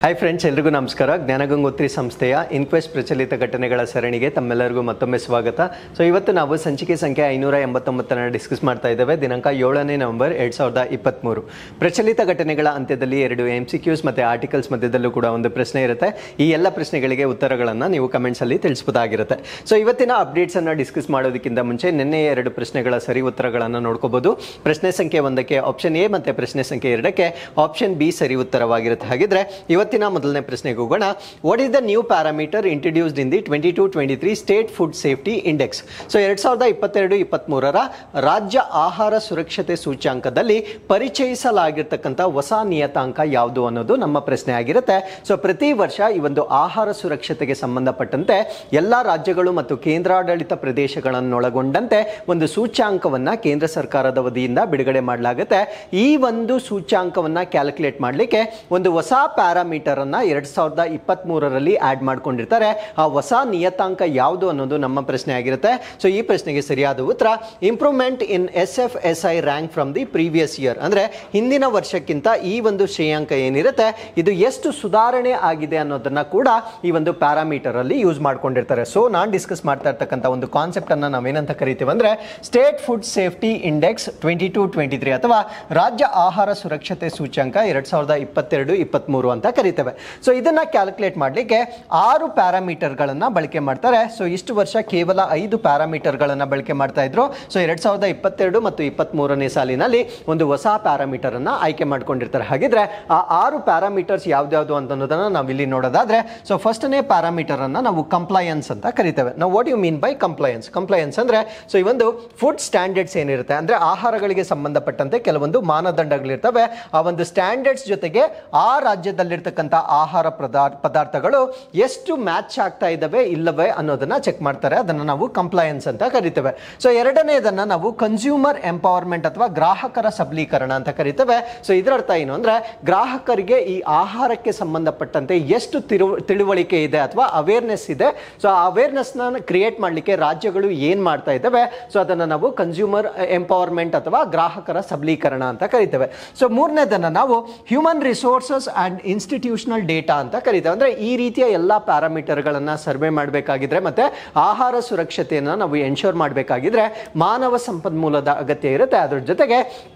hi friends ಎಲ್ರಿಗೂ ನಮಸ್ಕಾರ ಜ್ಞಾನಗಂಗೋತ್ರಿ ಸಂಸ್ಥೆಯ ಇನ್ಕ್ವೆಸ್ಟ್ ಪ್ರಚಲಿತ ಘಟನೆಗಳ ಸರಣಿಗೆ ತಮ್ಮೆಲ್ಲರಿಗೂ ಮತ್ತೊಮ್ಮೆ ಸ್ವಾಗತ ಸೊ ಇವತ್ತು ನಾವು ಸಂಚಿಕೆ ಸಂಖ್ಯೆ ಐನೂರ ಎಂಬತ್ತೊಂಬತ್ತನ್ನು ಡಿಸ್ಕಸ್ ಮಾಡ್ತಾ ಇದ್ದೇವೆ ದಿನಾಂಕ ಏಳನೇ ನವೆಂಬರ್ ಎರಡ್ ಸಾವಿರದ ಇಪ್ಪತ್ತ್ಮೂರು ಪ್ರಚಲಿತ ಘಟನೆಗಳ ಅಂತ್ಯದಲ್ಲಿ ಎರಡು ಎಂ ಸಿ ಕ್ಯೂಸ್ ಮತ್ತು ಆರ್ಟಿಕಲ್ಸ್ ಮಧ್ಯದಲ್ಲೂ ಕೂಡ ಒಂದು ಪ್ರಶ್ನೆ ಇರುತ್ತೆ ಈ ಎಲ್ಲ ಪ್ರಶ್ನೆಗಳಿಗೆ ಉತ್ತರಗಳನ್ನು ನೀವು ಕಮೆಂಟ್ಸಲ್ಲಿ ತಿಳಿಸ್ಬೋದಾಗಿರುತ್ತೆ ಸೊ ಇವತ್ತಿನ ಅಪ್ಡೇಟ್ಸನ್ನು ಡಿಸ್ಕಸ್ ಮಾಡೋದಕ್ಕಿಂತ ಮುಂಚೆ ನಿನ್ನೆ ಎರಡು ಪ್ರಶ್ನೆಗಳ ಸರಿ ಉತ್ತರಗಳನ್ನು ನೋಡ್ಕೋಬಹುದು ಪ್ರಶ್ನೆ ಸಂಖ್ಯೆ ಒಂದಕ್ಕೆ ಆಪ್ಷನ್ ಎ ಮತ್ತು ಪ್ರಶ್ನೆ ಸಂಖ್ಯೆ ಎರಡಕ್ಕೆ ಆಪ್ಷನ್ ಬಿ ಸರಿ ಉತ್ತರವಾಗಿರುತ್ತೆ ಹಾಗಿದ್ರೆ ಇವತ್ತಿನ ಮೊದಲನೇ ಪ್ರಶ್ನೆಗೆ ಹೋಗೋಣ what is the new parameter introduced in the twenty two twenty three state food safety index so ಎರಡ್ ಸಾವಿರದ ಇಪ್ಪತ್ತೆರಡು ಇಪ್ಪತ್ತ್ಮೂರರ ರಾಜ್ಯ ಆಹಾರ ಸುರಕ್ಷತೆ ಸೂಚ್ಯಾಂಕದಲ್ಲಿ ಪರಿಚಯಿಸಲಾಗಿರ್ತಕ್ಕಂಥ ಹೊಸ ನಿಯತಾಂಕ ಯಾವುದು ಅನ್ನೋದು ನಮ್ಮ ಪ್ರಶ್ನೆ ಆಗಿರುತ್ತೆ ಸೊ ಪ್ರತಿ ವರ್ಷ ಈ ಒಂದು ಆಹಾರ ಸುರಕ್ಷತೆಗೆ ಸಂಬಂಧಪಟ್ಟಂತೆ ಎಲ್ಲ ರಾಜ್ಯಗಳು ಮತ್ತು ಕೇಂದ್ರಾಡಳಿತ ಪ್ರದೇಶಗಳನ್ನೊಳಗೊಂಡಂತೆ ಒಂದು ಸೂಚ್ಯಾಂಕವನ್ನ ಕೇಂದ್ರ ಸರ್ಕಾರದ ವತಿಯಿಂದ ಬಿಡುಗಡೆ ಮಾಡಲಾಗುತ್ತೆ ಈ ಒಂದು ಸೂಚ್ಯಾಂಕವನ್ನ ಕ್ಯಾಲ್ಕುಲೇಟ್ ಮಾಡಲಿಕ್ಕೆ ಒಂದು ಹೊಸ ಪ್ಯಾರಾಮೀಟರ್ ಅನ್ನ ಎರಡ್ ಸಾವಿರದ ಇಪ್ಪತ್ತ್ ಮೂರರಲ್ಲಿ ಆಡ್ ಮಾಡ್ಕೊಂಡಿರ್ತಾರೆ ಆ ಹೊಸ ನಿಯತಾಂಕ ಯಾವುದು ಅನ್ನೋದು ನಮ್ಮ ಪ್ರಶ್ನೆ ಆಗಿರುತ್ತೆ ಸೊ ಈ ಪ್ರಶ್ನೆಗೆ ಸರಿಯಾದ ಉತ್ತರ improvement in S F S I rank from the previous year ಅಂದ್ರೆ ಹಿಂದಿನ ವರ್ಷಕ್ಕಿಂತ ಈ ಒಂದು ಶ್ರೇಯಾಂಕ ಏನಿರುತ್ತೆ ಇದು ಎಷ್ಟು ಸುಧಾರಣೆ ಆಗಿದೆ ಅನ್ನೋದನ್ನ ಕೂಡ ಈ ಒಂದು ಪ್ಯಾರಾಮೀಟರ್ ಅಲ್ಲಿ ಯೂಸ್ ಮಾಡ್ಕೊಂಡಿರ್ತಾರೆ ಸೊ ನಾನು ಡಿಸ್ಕಸ್ ಮಾಡ್ತಾ ಇರ್ತಕ್ಕಂಥ ಒಂದು ಕಾನ್ಸೆಪ್ಟ್ ಅನ್ನ ನಾವೇನಂತ ಕರಿತೀವಿ ಅಂದ್ರೆ state food safety index twenty two twenty three ಅಥವಾ ರಾಜ್ಯ ಆಹಾರ ಸುರಕ್ಷತೆ ಸೂಚ್ಯಂಕ ಎರಡ್ ಸಾವಿರದ ಇಪ್ಪತ್ತೆರಡು ಇಪ್ಪತ್ತ್ಮೂರು ಅಂತ ಕರಿತೇವೆ ಸೊ ಇದನ್ನ ಕ್ಯಾಲ್ಕುಲೇಟ್ ಮಾಡಲಿಕ್ಕೆ ಆರು ಪ್ಯಾರಾಮೀಟರ್ಗಳನ್ನ ಬಳಕೆ ಮಾಡ್ತಾರೆ ಸೊ ಇಷ್ಟು ವರ್ಷ ಕೇವಲ ಐದು ಪ್ಯಾರಾಮೀಟರ್ಗಳನ್ನ ಬಳಕೆ ಮಾಡ್ತಾ ಇದ್ರು ಸೊ ಎರಡ್ ಸಾವಿರದ ಇಪ್ಪತ್ತೆರಡು ಮತ್ತು ಇಪ್ಪತ್ತ್ ಮೂರನೇ ಸಾಲಿನಲ್ಲಿ ಒಂದು ಹೊಸ ಪ್ಯಾರಾಮೀಟರ್ ಅನ್ನ ಆಯ್ಕೆ ಮಾಡ್ಕೊಂಡಿರ್ತಾರೆ ಹಾಗಿದ್ರೆ ಆ ಆರು ಪ್ಯಾರಾಮೀಟರ್ಸ್ ಯಾವ್ದ್ಯಾವ್ದು ಅಂತ ಅನ್ನೋದನ್ನ ನಾವು ಇಲ್ಲಿ ನೋಡೋದಾದ್ರೆ ಸೊ ಫಸ್ಟ್ನೇ ಪ್ಯಾರಾಮೀಟರ್ ಅನ್ನ ನಾವು ಕಂಪ್ಲಯನ್ಸ್ ಅಂತ ಕರಿತೇವೆ ನಾವು what you mean by compliance compliance ಅಂದ್ರೆ ಸೊ ಈ ಒಂದು ಫುಡ್ ಸ್ಟ್ಯಾಂಡರ್ಡ್ಸ್ ಏನಿರುತ್ತೆ ಅಂದ್ರೆ ಆಹಾರಗಳಿಗೆ ಸಂಬಂಧಪಟ್ಟಂತೆ ಕೆಲವೊಂದು ಮಾನದಂಡಗಳಿರ್ತವೆ ಆ ಒಂದು ಸ್ಟ್ಯಾಂಡರ್ಡ್ಸ್ ಜೊತೆಗೆ ಆ ರಾಜ್ಯದಲ್ಲಿರ್ತಕ್ಕಂಥ ಆಹಾರ ಪದಾರ್ ಪದಾರ್ಥಗಳು ಎಷ್ಟು ಮ್ಯಾಚ್ ಆಗ್ತಾ ಇದ್ದಾವೆ ಇಲ್ಲವೇ ಅನ್ನೋದನ್ನ ಚೆಕ್ ಮಾಡ್ತಾರೆ ಅದನ್ನ ನಾವು ಕಂಪ್ಲಯನ್ಸ್ ಅಂತ ಕರಿತೇವೆ ಸೊ ಎರಡನೇದನ್ನ ನಾವು ಕನ್ಸ್ಯೂಮರ್ ಎಂಪವರ್ಮೆಂಟ್ ಅಥವಾ ಗ್ರಾಹಕರ ಸಬಲೀಕರಣ ಅಂತ ಕರಿತೇವೆ ಸೊ ಇದರ ಅರ್ಥ ಏನು ಅಂದ್ರೆ ಗ್ರಾಹಕರಿಗೆ ಈ ಆಹಾರಕ್ಕೆ ಸಂಬಂಧಪಟ್ಟಂತೆ ಎಷ್ಟು ತಿರು ತಿಳುವಳಿಕೆ ಇದೆ ಅಥವಾ ಅವೇರ್ನೆಸ್ ಇದೆ ಸೊ ಆ ಅವೇರ್ನೆಸ್ನ ಕ್ರಿಯೇಟ್ ಮಾಡಲಿಕ್ಕೆ ರಾಜ್ಯಗಳು ಏನು ಮಾಡ್ತಾ ಇದ್ದಾವೆ ಸೊ ಅದನ್ನು ನಾವು ಕನ್ಸ್ಯೂಮರ್ ಎಂಪವರ್ಮೆಂಟ್ ಅಥವಾ ಗ್ರಾಹಕರ ಸಬಲೀಕರಣ ಅಂತ ಕರಿತೇವೆ ಸೊ ಮೂರನೇದನ್ನು ನಾವು human resources and institutional data ಅಂತ ಕರಿತೇವೆ ಅಂದರೆ ಈ ರೀತಿಯ ಎಲ್ಲ ಪ್ಯಾರಾಮೀಟರ್ಗಳನ್ನು ಸರ್ವೆ ಮಾಡಬೇಕಾಗಿದ್ರೆ ಮತ್ತೆ ಆಹಾರ ಸುರಕ್ಷತೆಯನ್ನು ನಾವು ಎನ್ಶೋರ್ ಮಾಡಬೇಕಾಗಿದ್ರೆ ಮಾನವ ಸಂಪನ್ಮೂಲದ ಅಗತ್ಯ ಇರುತ್ತೆ ಅದ್ರ ಜೊತೆಗೆ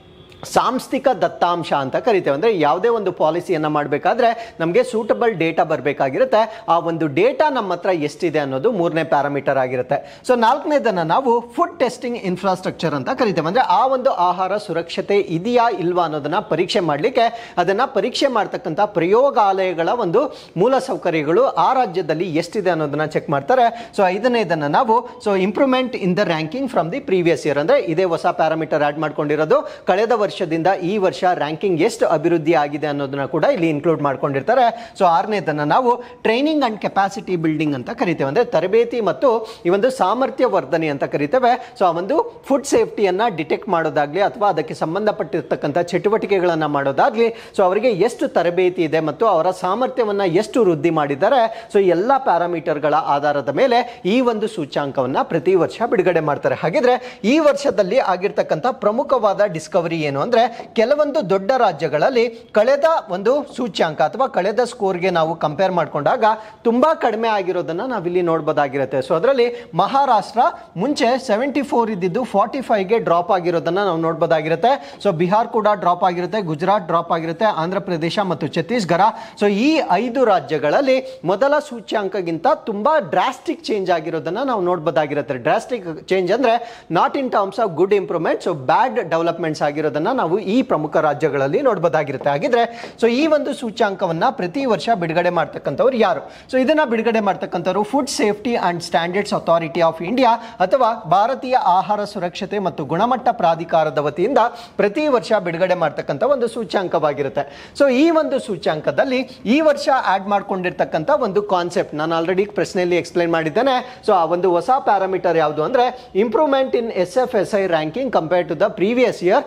ಸಾಂಸ್ಥಿಕ ದತ್ತಾಂಶ ಅಂತ ಕರಿತೇವೆ ಅಂದರೆ ಯಾವುದೇ ಒಂದು ಪಾಲಿಸಿಯನ್ನು ಮಾಡಬೇಕಾದ್ರೆ ನಮಗೆ ಸೂಟಬಲ್ ಡೇಟಾ ಬರಬೇಕಾಗಿರುತ್ತೆ ಆ ಒಂದು ಡೇಟಾ ನಮ್ಮ ಹತ್ರ ಎಷ್ಟಿದೆ ಅನ್ನೋದು ಮೂರನೇ ಪ್ಯಾರಾಮೀಟರ್ ಆಗಿರುತ್ತೆ ಸೊ ನಾಲ್ಕನೇದನ್ನು ನಾವು ಫುಡ್ ಟೆಸ್ಟಿಂಗ್ ಇನ್ಫ್ರಾಸ್ಟ್ರಕ್ಚರ್ ಅಂತ ಕರಿತೇವೆ ಅಂದರೆ ಆ ಒಂದು ಆಹಾರ ಸುರಕ್ಷತೆ ಇದೆಯಾ ಇಲ್ವಾ ಅನ್ನೋದನ್ನ ಪರೀಕ್ಷೆ ಮಾಡಲಿಕ್ಕೆ ಅದನ್ನು ಪರೀಕ್ಷೆ ಮಾಡ್ತಕ್ಕಂಥ ಪ್ರಯೋಗಾಲಯಗಳ ಒಂದು ಮೂಲ ಸೌಕರ್ಯಗಳು ಆ ರಾಜ್ಯದಲ್ಲಿ ಎಷ್ಟಿದೆ ಅನ್ನೋದನ್ನ ಚೆಕ್ ಮಾಡ್ತಾರೆ ಸೊ ಐದನೇದನ್ನು ನಾವು so improvement in the ranking from the previous year ಅಂದರೆ ಇದೇ ಹೊಸ ಪ್ಯಾರಾಮೀಟರ್ ಆಡ್ ಮಾಡ್ಕೊಂಡಿರೋದು ಕಳೆದ ವರ್ಷದಿಂದ ಈ ವರ್ಷ ರ್ಯಾಂಕಿಂಗ್ ಎಷ್ಟು ಅಭಿವೃದ್ಧಿ ಆಗಿದೆ ಅನ್ನೋದನ್ನ ಕೂಡ ಇಲ್ಲಿ ಇನ್ಕ್ಲೂಡ್ ಮಾಡ್ಕೊಂಡಿರ್ತಾರೆ ಸೊ ಆರನೇದನ್ನ ನಾವು ಟ್ರೈನಿಂಗ್ ಅಂಡ್ ಕೆಪಾಸಿಟಿ ಬಿಲ್ಡಿಂಗ್ ಅಂತ ಕರಿತೇವೆ ಅಂದ್ರೆ ತರಬೇತಿ ಮತ್ತು ಈ ಒಂದು ಸಾಮರ್ಥ್ಯ ವರ್ಧನೆ ಅಂತ ಕರಿತೇವೆ ಸೊ ಆ ಒಂದು ಫುಡ್ ಸೇಫ್ಟಿಯನ್ನ ಡಿಟೆಕ್ಟ್ ಮಾಡೋದಾಗ್ಲಿ ಅಥವಾ ಅದಕ್ಕೆ ಸಂಬಂಧಪಟ್ಟಿರ್ತಕ್ಕಂಥ ಚಟುವಟಿಕೆಗಳನ್ನ ಮಾಡೋದಾಗ್ಲಿ ಸೊ ಅವರಿಗೆ ಎಷ್ಟು ತರಬೇತಿ ಇದೆ ಮತ್ತು ಅವರ ಸಾಮರ್ಥ್ಯವನ್ನ ಎಷ್ಟು ವೃದ್ಧಿ ಮಾಡಿದ್ದಾರೆ ಸೊ ಎಲ್ಲ ಪ್ಯಾರಾಮೀಟರ್ಗಳ ಆಧಾರದ ಮೇಲೆ ಈ ಒಂದು ಸೂಚ್ಯಾಂಕವನ್ನ ಪ್ರತಿ ವರ್ಷ ಬಿಡುಗಡೆ ಮಾಡ್ತಾರೆ ಹಾಗಿದ್ರೆ ಈ ವರ್ಷದಲ್ಲಿ ಆಗಿರ್ತಕ್ಕಂಥ ಪ್ರಮುಖವಾದ ಡಿಸ್ಕವರಿ ಏನು ಅಂದ್ರೆ ಕೆಲವೊಂದು ದೊಡ್ಡ ರಾಜ್ಯಗಳಲ್ಲಿ ಕಳೆದ ಒಂದು ಸೂಚ್ಯಾಂಕ ಅಥವಾ ಕಳೆದ ಸ್ಕೋರ್ಗೆ ನಾವು ಕಂಪೇರ್ ಮಾಡಿಕೊಂಡಾಗ ತುಂಬಾ ಕಡಿಮೆ ಆಗಿರೋದನ್ನ ನಾವಿಲ್ಲಿ ನೋಡ್ಬೋದಾಗಿರುತ್ತೆ ಸೊ ಅದರಲ್ಲಿ ಮಹಾರಾಷ್ಟ್ರ ಮುಂಚೆ ಸೆವೆಂಟಿ ಫೋರ್ ಇದ್ದಿದ್ದು ಫಾರ್ಟಿ ಫೈವ್ಗೆ ಡ್ರಾಪ್ ಆಗಿರೋದನ್ನ ನಾವು ನೋಡ್ಬೋದಾಗಿರುತ್ತೆ ಸೊ ಬಿಹಾರ್ ಕೂಡ ಡ್ರಾಪ್ ಆಗಿರುತ್ತೆ ಗುಜರಾತ್ ಡ್ರಾಪ್ ಆಗಿರುತ್ತೆ ಆಂಧ್ರ ಪ್ರದೇಶ ಮತ್ತು ಛತ್ತೀಸ್ಗಢ ಸೊ ಈ ಐದು ರಾಜ್ಯಗಳಲ್ಲಿ ಮೊದಲ ಸೂಚ್ಯಾಂಕಗಿಂತ ತುಂಬಾ ಡ್ರಾಸ್ಟಿಕ್ ಚೇಂಜ್ ಆಗಿರೋದನ್ನ ನಾವು ನೋಡ್ಬೋದಾಗಿರುತ್ತೆ ಡ್ರಾಸ್ಟಿಕ್ ಚೇಂಜ್ ಅಂದ್ರೆ not in terms of good improvement so bad developments ಆಗಿರೋದನ್ನ ನಾವು ಈ ಪ್ರಮುಖ ರಾಜ್ಯಗಳಲ್ಲಿ ನೋಡ್ಬೋದಾಗಿರುತ್ತೆ ಹಾಗಿದ್ರೆ ಸೊ ಈ ಒಂದು ಸೂಚ್ಯಾಂಕವನ್ನ ಪ್ರತಿ ವರ್ಷ ಬಿಡುಗಡೆ ಮಾಡ್ತಕ್ಕಂಥವ್ರು ಯಾರು ಸೊ ಇದನ್ನ ಬಿಡುಗಡೆ ಮಾಡ್ತಕ್ಕಂಥವ್ರು food safety and standards authority of India ಅಥವಾ ಭಾರತೀಯ ಆಹಾರ ಸುರಕ್ಷತೆ ಮತ್ತು ಗುಣಮಟ್ಟ ಪ್ರಾಧಿಕಾರದ ವತಿಯಿಂದ ಪ್ರತಿ ವರ್ಷ ಬಿಡುಗಡೆ ಮಾಡ್ತಕ್ಕಂಥ ಒಂದು ಸೂಚ್ಯಾಂಕವಾಗಿರುತ್ತೆ ಸೊ ಈ ಒಂದು ಸೂಚ್ಯಾಂಕದಲ್ಲಿ ಈ ವರ್ಷ ಆಡ್ ಮಾಡ್ಕೊಂಡಿರ್ತಕ್ಕಂಥ ಒಂದು ಕಾನ್ಸೆಪ್ಟ್ ನಾನು ಆಲ್ರೆಡಿ ಪ್ರಶ್ನೆಯಲ್ಲಿ ಎಕ್ಸ್ಪ್ಲೈನ್ ಮಾಡಿದ್ದೇನೆ ಸೊ ಆ ಒಂದು ಹೊಸ ಪ್ಯಾರಾಮೀಟರ್ ಯಾವುದು ಅಂದ್ರೆ improvement in S F S I ranking compare to the previous year so ಇದನ್ನ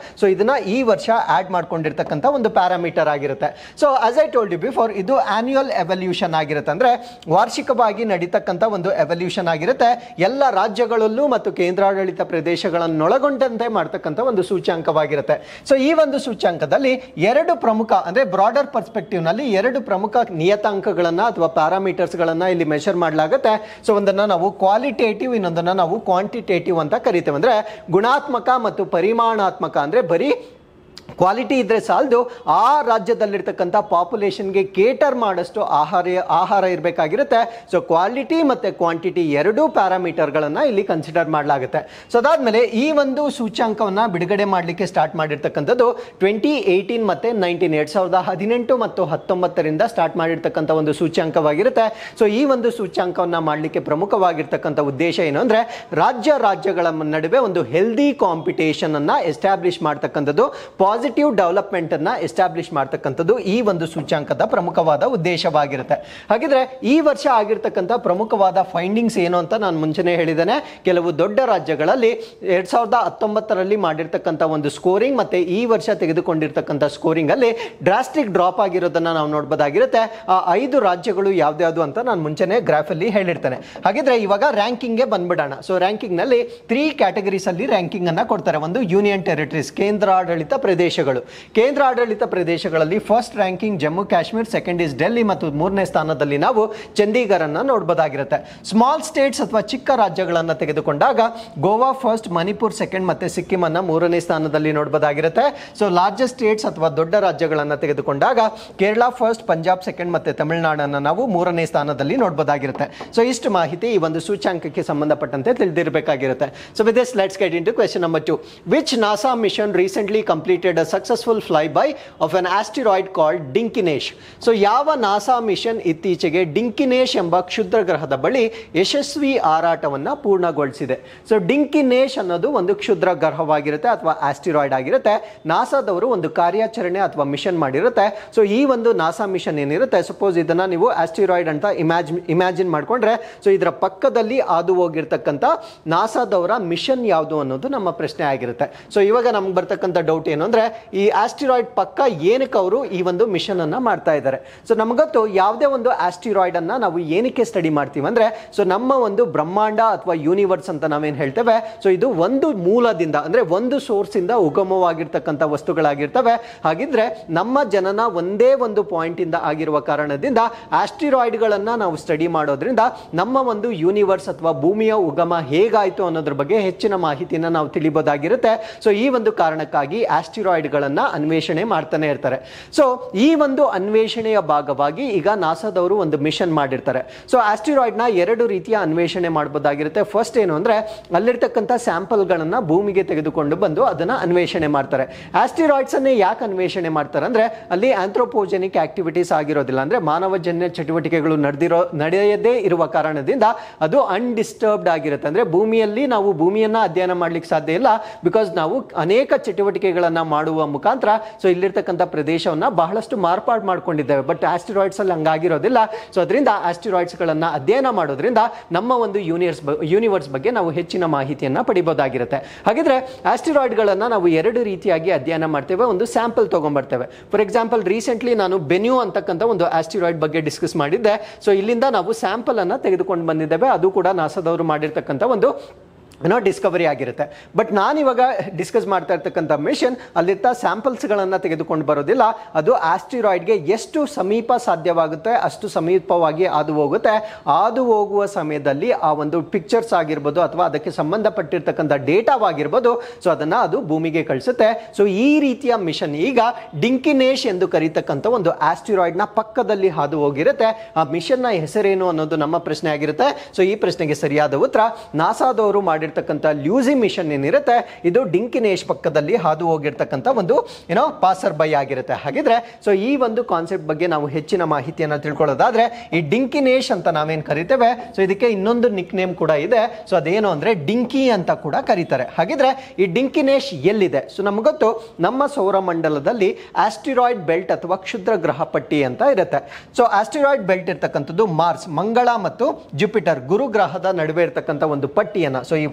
ಇದನ್ನ ಈ ವರ್ಷ ಆಡ್ ಮಾಡ್ಕೊಂಡಿರ್ತಕ್ಕಂಥ ಒಂದು ಪ್ಯಾರಾಮೀಟರ್ ಆಗಿರುತ್ತೆ so as I told you before ಇದು ಆನ್ಯುಯಲ್ ಎವಲ್ಯೂಷನ್ ಆಗಿರುತ್ತೆ ಅಂದ್ರೆ ವಾರ್ಷಿಕವಾಗಿ ನಡೀತಕ್ಕಂಥ ಒಂದು ಎವಲ್ಯೂಷನ್ ಆಗಿರುತ್ತೆ ಎಲ್ಲ ರಾಜ್ಯಗಳಲ್ಲೂ ಮತ್ತು ಕೇಂದ್ರಾಡಳಿತ ಪ್ರದೇಶಗಳನ್ನೊಳಗೊಂಡಂತೆ ಮಾಡ್ತಕ್ಕಂಥ ಒಂದು ಸೂಚ್ಯಾಂಕವಾಗಿರುತ್ತೆ ಸೊ ಈ ಒಂದು ಸೂಚ್ಯಾಂಕದಲ್ಲಿ ಎರಡು ಪ್ರಮುಖ ಅಂದ್ರೆ ಬ್ರಾಡರ್ ಪರ್ಸ್ಪೆಕ್ಟಿವ್ ನಲ್ಲಿ ಎರಡು ಪ್ರಮುಖ ನಿಯತಾಂಕಗಳನ್ನ ಅಥವಾ ಪ್ಯಾರಾಮೀಟರ್ಸ್ಗಳನ್ನ ಇಲ್ಲಿ ಮೆಷರ್ ಮಾಡಲಾಗುತ್ತೆ ಸೊ ಒಂದನ್ನ ನಾವು ಕ್ವಾಲಿಟೇಟಿವ್ ಇನ್ನೊಂದನ್ನ ನಾವು ಕ್ವಾಂಟಿಟೇಟಿವ್ ಅಂತ ಕರಿತೇವೆ ಅಂದ್ರೆ ಗುಣಾತ್ಮಕ ಮತ್ತು ಪರಿಮಾಣಾತ್ಮಕ ಅಂದ್ರೆ ಬರೀ ಕ್ವಾಲಿಟಿ ಇದ್ರೆ ಸಾಲದು ಆ ರಾಜ್ಯದಲ್ಲಿರ್ತಕ್ಕಂಥ ಪಾಪ್ಯುಲೇಷನ್ಗೆ ಕೇಟರ್ ಮಾಡಷ್ಟು ಆಹಾರ ಆಹಾರ ಇರಬೇಕಾಗಿರುತ್ತೆ ಸೊ ಕ್ವಾಲಿಟಿ ಮತ್ತು ಕ್ವಾಂಟಿಟಿ ಎರಡೂ ಪ್ಯಾರಾಮೀಟರ್ಗಳನ್ನು ಇಲ್ಲಿ ಕನ್ಸಿಡರ್ ಮಾಡಲಾಗುತ್ತೆ ಸೊ ಅದಾದಮೇಲೆ ಈ ಒಂದು ಸೂಚ್ಯಾಂಕವನ್ನು ಬಿಡುಗಡೆ ಮಾಡಲಿಕ್ಕೆ ಸ್ಟಾರ್ಟ್ ಮಾಡಿರ್ತಕ್ಕಂಥದ್ದು ಟ್ವೆಂಟಿ ಏಯ್ಟೀನ್ ಮತ್ತು ನೈನ್ಟೀನ್ ಎರಡು ಸಾವಿರದ ಹದಿನೆಂಟು ಮತ್ತು ಹತ್ತೊಂಬತ್ತರಿಂದ ಸ್ಟಾರ್ಟ್ ಮಾಡಿರ್ತಕ್ಕಂಥ ಒಂದು ಸೂಚ್ಯಾಂಕವಾಗಿರುತ್ತೆ ಸೊ ಈ ಒಂದು ಸೂಚ್ಯಾಂಕವನ್ನು ಮಾಡಲಿಕ್ಕೆ ಪ್ರಮುಖವಾಗಿರ್ತಕ್ಕಂಥ ಉದ್ದೇಶ ಏನು ಅಂದರೆ ರಾಜ್ಯ ರಾಜ್ಯಗಳ ನಡುವೆ ಒಂದು ಹೆಲ್ದಿ ಕಾಂಪಿಟೇಷನ್ ಅನ್ನ ಎಸ್ಟಾಬ್ಲಿಷ್ ಮಾಡ್ತಕ್ಕಂಥದ್ದು ಪಾಸಿಟಿವ್ ಡೆವಲಪ್ಮೆಂಟ್ ಅನ್ನ ಎಸ್ಟಾಬ್ಲಿಷ್ ಮಾಡ್ತಕ್ಕಂಥದ್ದು ಈ ಒಂದು ಸೂಚ್ಯಾಂಕದ ಪ್ರಮುಖವಾದ ಉದ್ದೇಶವಾಗಿರುತ್ತೆ ಹಾಗಿದ್ರೆ ಈ ವರ್ಷ ಆಗಿರ್ತಕ್ಕಂಥ ಪ್ರಮುಖವಾದ ಫೈಂಡಿಂಗ್ಸ್ ಏನು ಅಂತ ನಾನು ಮುಂಚೆನೇ ಹೇಳಿದ್ದೇನೆ ಕೆಲವು ದೊಡ್ಡ ರಾಜ್ಯಗಳಲ್ಲಿ ಎರಡ್ ಸಾವಿರದ ಹತ್ತೊಂಬತ್ತರಲ್ಲಿ ಮಾಡಿರ್ತಕ್ಕಂಥ ಒಂದು ಸ್ಕೋರಿಂಗ್ ಮತ್ತೆ ಈ ವರ್ಷ ತೆಗೆದುಕೊಂಡಿರ್ತಕ್ಕಂಥ ಸ್ಕೋರಿಂಗ್ ಅಲ್ಲಿ ಡ್ರಾಸ್ಟಿಕ್ ಡ್ರಾಪ್ ಆಗಿರೋದನ್ನ ನಾವು ನೋಡ್ಬೋದಾಗಿರುತ್ತೆ ಆ ಐದು ರಾಜ್ಯಗಳು ಯಾವ್ದ್ಯಾವ್ದು ಅಂತ ನಾನು ಮುಂಚೆನೆ ಗ್ರಾಫ್ ಅಲ್ಲಿ ಹೇಳಿರ್ತೇನೆ ಹಾಗಿದ್ರೆ ಇವಾಗ ರ್ಯಾಂಕಿಂಗ್ಗೆ ಬಂದ್ಬಿಡೋಣ ಸೊ ರ್ಯಾಂಕಿಂಗ್ ನಲ್ಲಿ ತ್ರೀ ಕ್ಯಾಟಗರೀಸ್ ಅಲ್ಲಿ ರ್ಯಾಂಕಿಂಗ್ ಅನ್ನ ಕೊಡ್ತಾರೆ ಒಂದು ಯೂನಿಯನ್ ಟೆರಿಟರೀಸ್ ಕೇಂದ್ರಾಡಳಿತ ಪ್ರದೇಶಗಳು ಕೇಂದ್ರಾಡಳಿತ ಪ್ರದೇಶಗಳಲ್ಲಿ first ranking Jammu Kashmir second is Delhi ಮತ್ತು ಮೂರನೇ ಸ್ಥಾನದಲ್ಲಿ ನಾವು ಚಂಡೀಗಢ ಅನ್ನ ನೋಡಬಹುದಾಗಿರುತ್ತೆ ಸ್ಮಾಲ್ ಸ್ಟೇಟ್ಸ್ ಅಥವಾ ಚಿಕ್ಕ ರಾಜ್ಯಗಳನ್ನ ತೆಗೆದುಕೊಂಡಾಗ ಗೋವಾ ಫಸ್ಟ್ ಮಣಿಪುರ್ ಸೆಕೆಂಡ್ ಮತ್ತೆ ಸಿಕ್ಕಿಂ ಅನ್ನ ಮೂರನೇ ಸ್ಥಾನದಲ್ಲಿ ನೋಡಬಹುದಾಗಿರುತ್ತೆ ಸೊ ಲಾರ್ಜೆಸ್ಟ್ ಸ್ಟೇಟ್ಸ್ ಅಥವಾ ದೊಡ್ಡ ರಾಜ್ಯಗಳನ್ನ ತೆಗೆದುಕೊಂಡಾಗ ಕೇರಳ ಫಸ್ಟ್ ಪಂಜಾಬ್ ಸೆಕೆಂಡ್ ಮತ್ತೆ ತಮಿಳುನಾಡನ್ನ ನಾವು ಮೂರನೇ ಸ್ಥಾನದಲ್ಲಿ ನೋಡಬಹುದಾಗಿರುತ್ತೆ ಸೊ ಇಷ್ಟು ಮಾಹಿತಿ ಈ ಒಂದು ಸೂಚ್ಯಾಂಕಕ್ಕೆ ಸಂಬಂಧಪಟ್ಟಂತೆ ತಿಳಿದಿರಬೇಕಾಗಿರುತ್ತೆ so with this let's get into question number two which NASA mission recently completed a successful flyby of an asteroid called Dinkinesh so ಯಾವ ನಾಸಾ ಮಿಷನ್ ಇತ್ತೀಚೆಗೆ ಡಿಂಕಿನೇಶ್ ಎಂಬ ಕ್ಷುದ್ರ ಗ್ರಹದ ಬಳಿ ಯಶಸ್ವಿ ಹಾರಾಟವನ್ನ ಪೂರ್ಣಗೊಳಿಸಿದೆ ಸೊ ಡಿಂಕಿನೇಶ್ ಅನ್ನೋದು ಒಂದು ಕ್ಷುದ್ರ ಗ್ರಹವಾಗಿರುತ್ತೆ ಅಥವಾ ಆಸ್ಟಿರಾಯ್ಡ್ ಆಗಿರುತ್ತೆ ನಾಸಾದವರು ಒಂದು ಕಾರ್ಯಾಚರಣೆ ಅಥವಾ ಮಿಷನ್ ಮಾಡಿರುತ್ತೆ ಸೊ ಈ ಒಂದು ನಾಸಾ ಮಿಷನ್ ಏನಿರುತ್ತೆ ಸಪೋಸ್ ಇದನ್ನ ನೀವು ಆಸ್ಟಿರಾಯ್ಡ್ ಅಂತ ಇಮ್ಯಾಜ್ ಇಮ್ಯಾಜಿನ್ ಮಾಡ್ಕೊಂಡ್ರೆ ಸೊ ಇದರ ಪಕ್ಕದಲ್ಲಿ ಹಾದು ಹೋಗಿರ್ತಕ್ಕಂಥ ನಾಸಾದವರ ಮಿಷನ್ ಯಾವುದು ಅನ್ನೋದು ನಮ್ಮ ಪ್ರಶ್ನೆ ಆಗಿರುತ್ತೆ ಸೊ ಇವಾಗ ನಮ್ಗೆ ಬರ್ತಕ್ಕಂಥ ಡೌಟ್ ಏನು ಅಂದ್ರೆ ಈ ಆಸ್ಟಿರಾಯ್ಡ್ ಪಕ್ಕ ಏನಕ್ಕೆ ಅವರು ಈ ಒಂದು ಮಿಷನ್ ಅನ್ನ ಮಾಡ್ತಾ ಇದ್ದಾರೆ ಸೊ ನಮಗೊತ್ತು ಯಾವುದೇ ಒಂದು ಆಸ್ಟಿರಾಯ್ಡ್ ಅನ್ನ ನಾವು ಏನಕ್ಕೆ ಸ್ಟಡಿ ಮಾಡ್ತೀವಿ ಅಂದ್ರೆ ಸೊ ನಮ್ಮ ಒಂದು ಬ್ರಹ್ಮಾಂಡ ಅಥವಾ ಯೂನಿವರ್ಸ್ ಅಂತ ನಾವೇನು ಹೇಳ್ತೇವೆ ಸೊ ಇದು ಒಂದು ಮೂಲದಿಂದ ಅಂದ್ರೆ ಒಂದು ಸೋರ್ಸ್ ಇಂದ ಉಗಮವಾಗಿರ್ತಕ್ಕಂಥ ವಸ್ತುಗಳಾಗಿರ್ತವೆ ಹಾಗಿದ್ರೆ ನಮ್ಮ ಜನನ ಒಂದೇ ಒಂದು ಪಾಯಿಂಟ್ ಇಂದ ಆಗಿರುವ ಕಾರಣದಿಂದ ಆಸ್ಟಿರಾಯ್ಡ್ಗಳನ್ನ ನಾವು ಸ್ಟಡಿ ಮಾಡೋದ್ರಿಂದ ನಮ್ಮ ಒಂದು ಯೂನಿವರ್ಸ್ ಅಥವಾ ಭೂಮಿಯ ಉಗಮ ಹೇಗಾಯ್ತು ಅನ್ನೋದ್ರ ಬಗ್ಗೆ ಹೆಚ್ಚಿನ ಮಾಹಿತಿನ ನಾವು ತಿಳಿಬೋದಾಗಿರುತ್ತೆ ಸೊ ಈ ಒಂದು ಕಾರಣಕ್ಕಾಗಿ ಆಸ್ಟಿರಾಯ್ಡ್ಗಳನ್ನ ಅನ್ವೇಷಣೆ ಮಾಡ್ತಾನೆ ಇರ್ತಾರೆ ಸೊ ಈ ಒಂದು ಅನ್ವೇಷಣೆಯ ಭಾಗವಾಗಿ ಈಗ ನಾಸಾದವರು ಒಂದು ಮಿಷನ್ ಮಾಡಿರ್ತಾರೆ ಸೊ ಆಸ್ಟಿರಾಯ್ಡ್ನ ಎರಡು ರೀತಿಯ ಅನ್ವೇಷಣೆ ಮಾಡಬಹುದಾಗಿರುತ್ತೆ ಫಸ್ಟ್ ಏನು ಅಂದ್ರೆ ಅಲ್ಲಿರ್ತಕ್ಕಂಥ ಸ್ಯಾಂಪಲ್ಗಳನ್ನ ಭೂಮಿಗೆ ತೆಗೆದುಕೊಂಡು ಬಂದು ಅದನ್ನ ಅನ್ವೇಷಣೆ ಮಾಡ್ತಾರೆ ಆಸ್ಟಿರಾಯ್ಡ್ಸ್ ಅನ್ನೇ ಯಾಕೆ ಅನ್ವೇಷಣೆ ಮಾಡ್ತಾರೆ ಅಂದ್ರೆ ಅಲ್ಲಿ ಆಂಥ್ರೋಪೋಜೆನಿಕ್ ಆಕ್ಟಿವಿಟೀಸ್ ಆಗಿರೋದಿಲ್ಲ ಅಂದ್ರೆ ಮಾನವಜನ್ಯ ಚಟುವಟಿಕೆಗಳು ನಡೆದಿರೋ ನಡೆಯದೇ ಇರುವ ಕಾರಣದಿಂದ ಅದು ಅನ್ಡಿಸ್ಟರ್ಬ್ಡ್ ಆಗಿರುತ್ತೆ ಅಂದ್ರೆ ಭೂಮಿಯಲ್ಲಿ ನಾವು ಭೂಮಿಯನ್ನ ಅಧ್ಯಯನ ಮಾಡ್ಲಿಕ್ಕೆ ಸಾಧ್ಯ ಇಲ್ಲ ಬಿಕಾಸ್ ನಾವು ಅನೇಕ ಚಟುವಟಿಕೆಗಳನ್ನ ಮಾಡುವ ಮುಖಾಂತರ ಸೊ ಇಲ್ಲಿರ್ತಕ್ಕಂಥ ಪ್ರದೇಶವನ್ನ ಬಹಳಷ್ಟು ಮಾರ್ಪಾಡು ಮಾಡ್ಕೊಂಡಿದ್ದೇವೆ ಬಟ್ ಆಸ್ಟಿರಾಯ್ಡ್ಸ್ ಅಲ್ಲಿ ಹಂಗಾಗಿರೋದಿಲ್ಲ ಸೊ ಅದರಿಂದ ಆಸ್ಟಿರಾಯ್ಡ್ಸ್ ಗಳನ್ನ ಅಧ್ಯಯನ ಮಾಡೋದ್ರಿಂದ ನಮ್ಮ ಒಂದು ಯೂನಿವರ್ಸ್ ಯೂನಿವರ್ಸ್ ಬಗ್ಗೆ ನಾವು ಹೆಚ್ಚಿನ ಮಾಹಿತಿಯನ್ನ ಪಡಿಬೋದಾಗಿರುತ್ತೆ ಹಾಗಿದ್ರೆ ಆಸ್ಟಿರಾಯ್ಡ್ ಗಳನ್ನ ನಾವು ಎರಡು ರೀತಿಯಾಗಿ ಅಧ್ಯಯನ ಮಾಡ್ತೇವೆ ಒಂದು ಸ್ಯಾಂಪಲ್ ತಗೊಂಡ್ಬರ್ತೇವೆ ಫಾರ್ ಎಕ್ಸಾಂಪಲ್ ರೀಸೆಂಟ್ಲಿ ನಾನು ಬೆನ್ಯೂ ಅಂತಕ್ಕಂಥ ಒಂದು ಆಸ್ಟಿರಾಯ್ಡ್ ಬಗ್ಗೆ ಡಿಸ್ಕಸ್ ಮಾಡಿದ್ದೆ ಸೊ ಇಲ್ಲಿಂದ ನಾವು ಸ್ಯಾಂಪಲ್ ಅನ್ನ ತೆಗೆದುಕೊಂಡು ಬಂದಿದ್ದೇವೆ ಅದು ಕೂಡ ನಾಸಾದವರು ಮಾಡಿರ್ತಕ್ಕಂಥ ಒಂದು ಏನೋ ಡಿಸ್ಕವರಿ ಆಗಿರುತ್ತೆ ಬಟ್ ನಾನಿವಾಗ ಡಿಸ್ಕಸ್ ಮಾಡ್ತಾ ಇರ್ತಕ್ಕಂಥ ಮಿಷನ್ ಅಲ್ಲಿರ್ತ ಸ್ಯಾಂಪಲ್ಸ್ಗಳನ್ನು ತೆಗೆದುಕೊಂಡು ಬರೋದಿಲ್ಲ ಅದು ಆಸ್ಟಿರಾಯ್ಡ್ಗೆ ಎಷ್ಟು ಸಮೀಪ ಸಾಧ್ಯವಾಗುತ್ತೆ ಅಷ್ಟು ಸಮೀಪವಾಗಿ ಹಾದು ಹೋಗುತ್ತೆ ಹಾದು ಹೋಗುವ ಸಮಯದಲ್ಲಿ ಆ ಒಂದು ಪಿಕ್ಚರ್ಸ್ ಆಗಿರ್ಬೋದು ಅಥವಾ ಅದಕ್ಕೆ ಸಂಬಂಧಪಟ್ಟಿರ್ತಕ್ಕಂಥ ಡೇಟಾವಾಗಿರ್ಬೋದು ಸೊ ಅದನ್ನು ಅದು ಭೂಮಿಗೆ ಕಳಿಸುತ್ತೆ ಸೊ ಈ ರೀತಿಯ ಮಿಷನ್ ಈಗ ಡಿಂಕಿನೇಶ್ ಎಂದು ಕರೀತಕ್ಕಂಥ ಒಂದು ಆಸ್ಟಿರಾಯ್ಡ್ನ ಪಕ್ಕದಲ್ಲಿ ಹಾದು ಹೋಗಿರುತ್ತೆ ಆ ಮಿಷನ್ನ ಹೆಸರೇನು ಅನ್ನೋದು ನಮ್ಮ ಪ್ರಶ್ನೆ ಆಗಿರುತ್ತೆ ಸೊ ಈ ಪ್ರಶ್ನೆಗೆ ಸರಿಯಾದ ಉತ್ತರ ನಾಸಾದವರು ಮಾಡಿರ್ತಕ್ಕಂಥ ಲ್ಯೂಸಿ ಮಿಷನ್ ಏನಿರುತ್ತೆ ಇದು ಡಿಂಕಿನೇಶ್ ಪಕ್ಕದಲ್ಲಿ ಹಾದು ಹೋಗಿರ್ತಕ್ಕಂಥ ಒಂದು ಏನೋ ಪಾಸರ್ ಬೈ ಆಗಿರುತ್ತೆ ಹಾಗಿದ್ರೆ ಸೊ ಈ ಒಂದು ಕಾನ್ಸೆಪ್ಟ್ ಬಗ್ಗೆ ನಾವು ಹೆಚ್ಚಿನ ಮಾಹಿತಿಯನ್ನು ತಿಳ್ಕೊಳ್ಳೋದಾದ್ರೆ ಈ ಡಿಂಕಿನೇಶ್ ಅಂತ ನಾವೇನು ಕರಿತೇವೆ ಸೊ ಇದಕ್ಕೆ ಇನ್ನೊಂದು ನಿಕ್ ನೇಮ್ ಕೂಡ ಇದೆ ಸೊ ಅದೇನು ಅಂದ್ರೆ ಡಿಂಕಿ ಅಂತ ಕೂಡ ಕರೀತಾರೆ ಹಾಗಿದ್ರೆ ಈ ಡಿಂಕಿನೇಶ್ ಎಲ್ಲಿದೆ ಸೊ ನಮಗೊತ್ತು ನಮ್ಮ ಸೌರಮಂಡಲದಲ್ಲಿ ಆಸ್ಟಿರಾಯ್ಡ್ ಬೆಲ್ಟ್ ಅಥವಾ ಕ್ಷುದ್ರ ಗ್ರಹ ಪಟ್ಟಿ ಅಂತ ಇರುತ್ತೆ ಸೊ ಆಸ್ಟಿರಾಯ್ಡ್ ಬೆಲ್ಟ್ ಇರ್ತಕ್ಕಂಥದ್ದು ಮಾರ್ಸ್ ಮಂಗಳ ಮತ್ತು ಜುಪಿಟರ್ ಗುರು ಗ್ರಹದ ನಡುವೆ ಇರ್ತಕ್ಕಂಥ ಒಂದು ಪಟ್ಟಿಯನ್ನ ಸೊ ಈ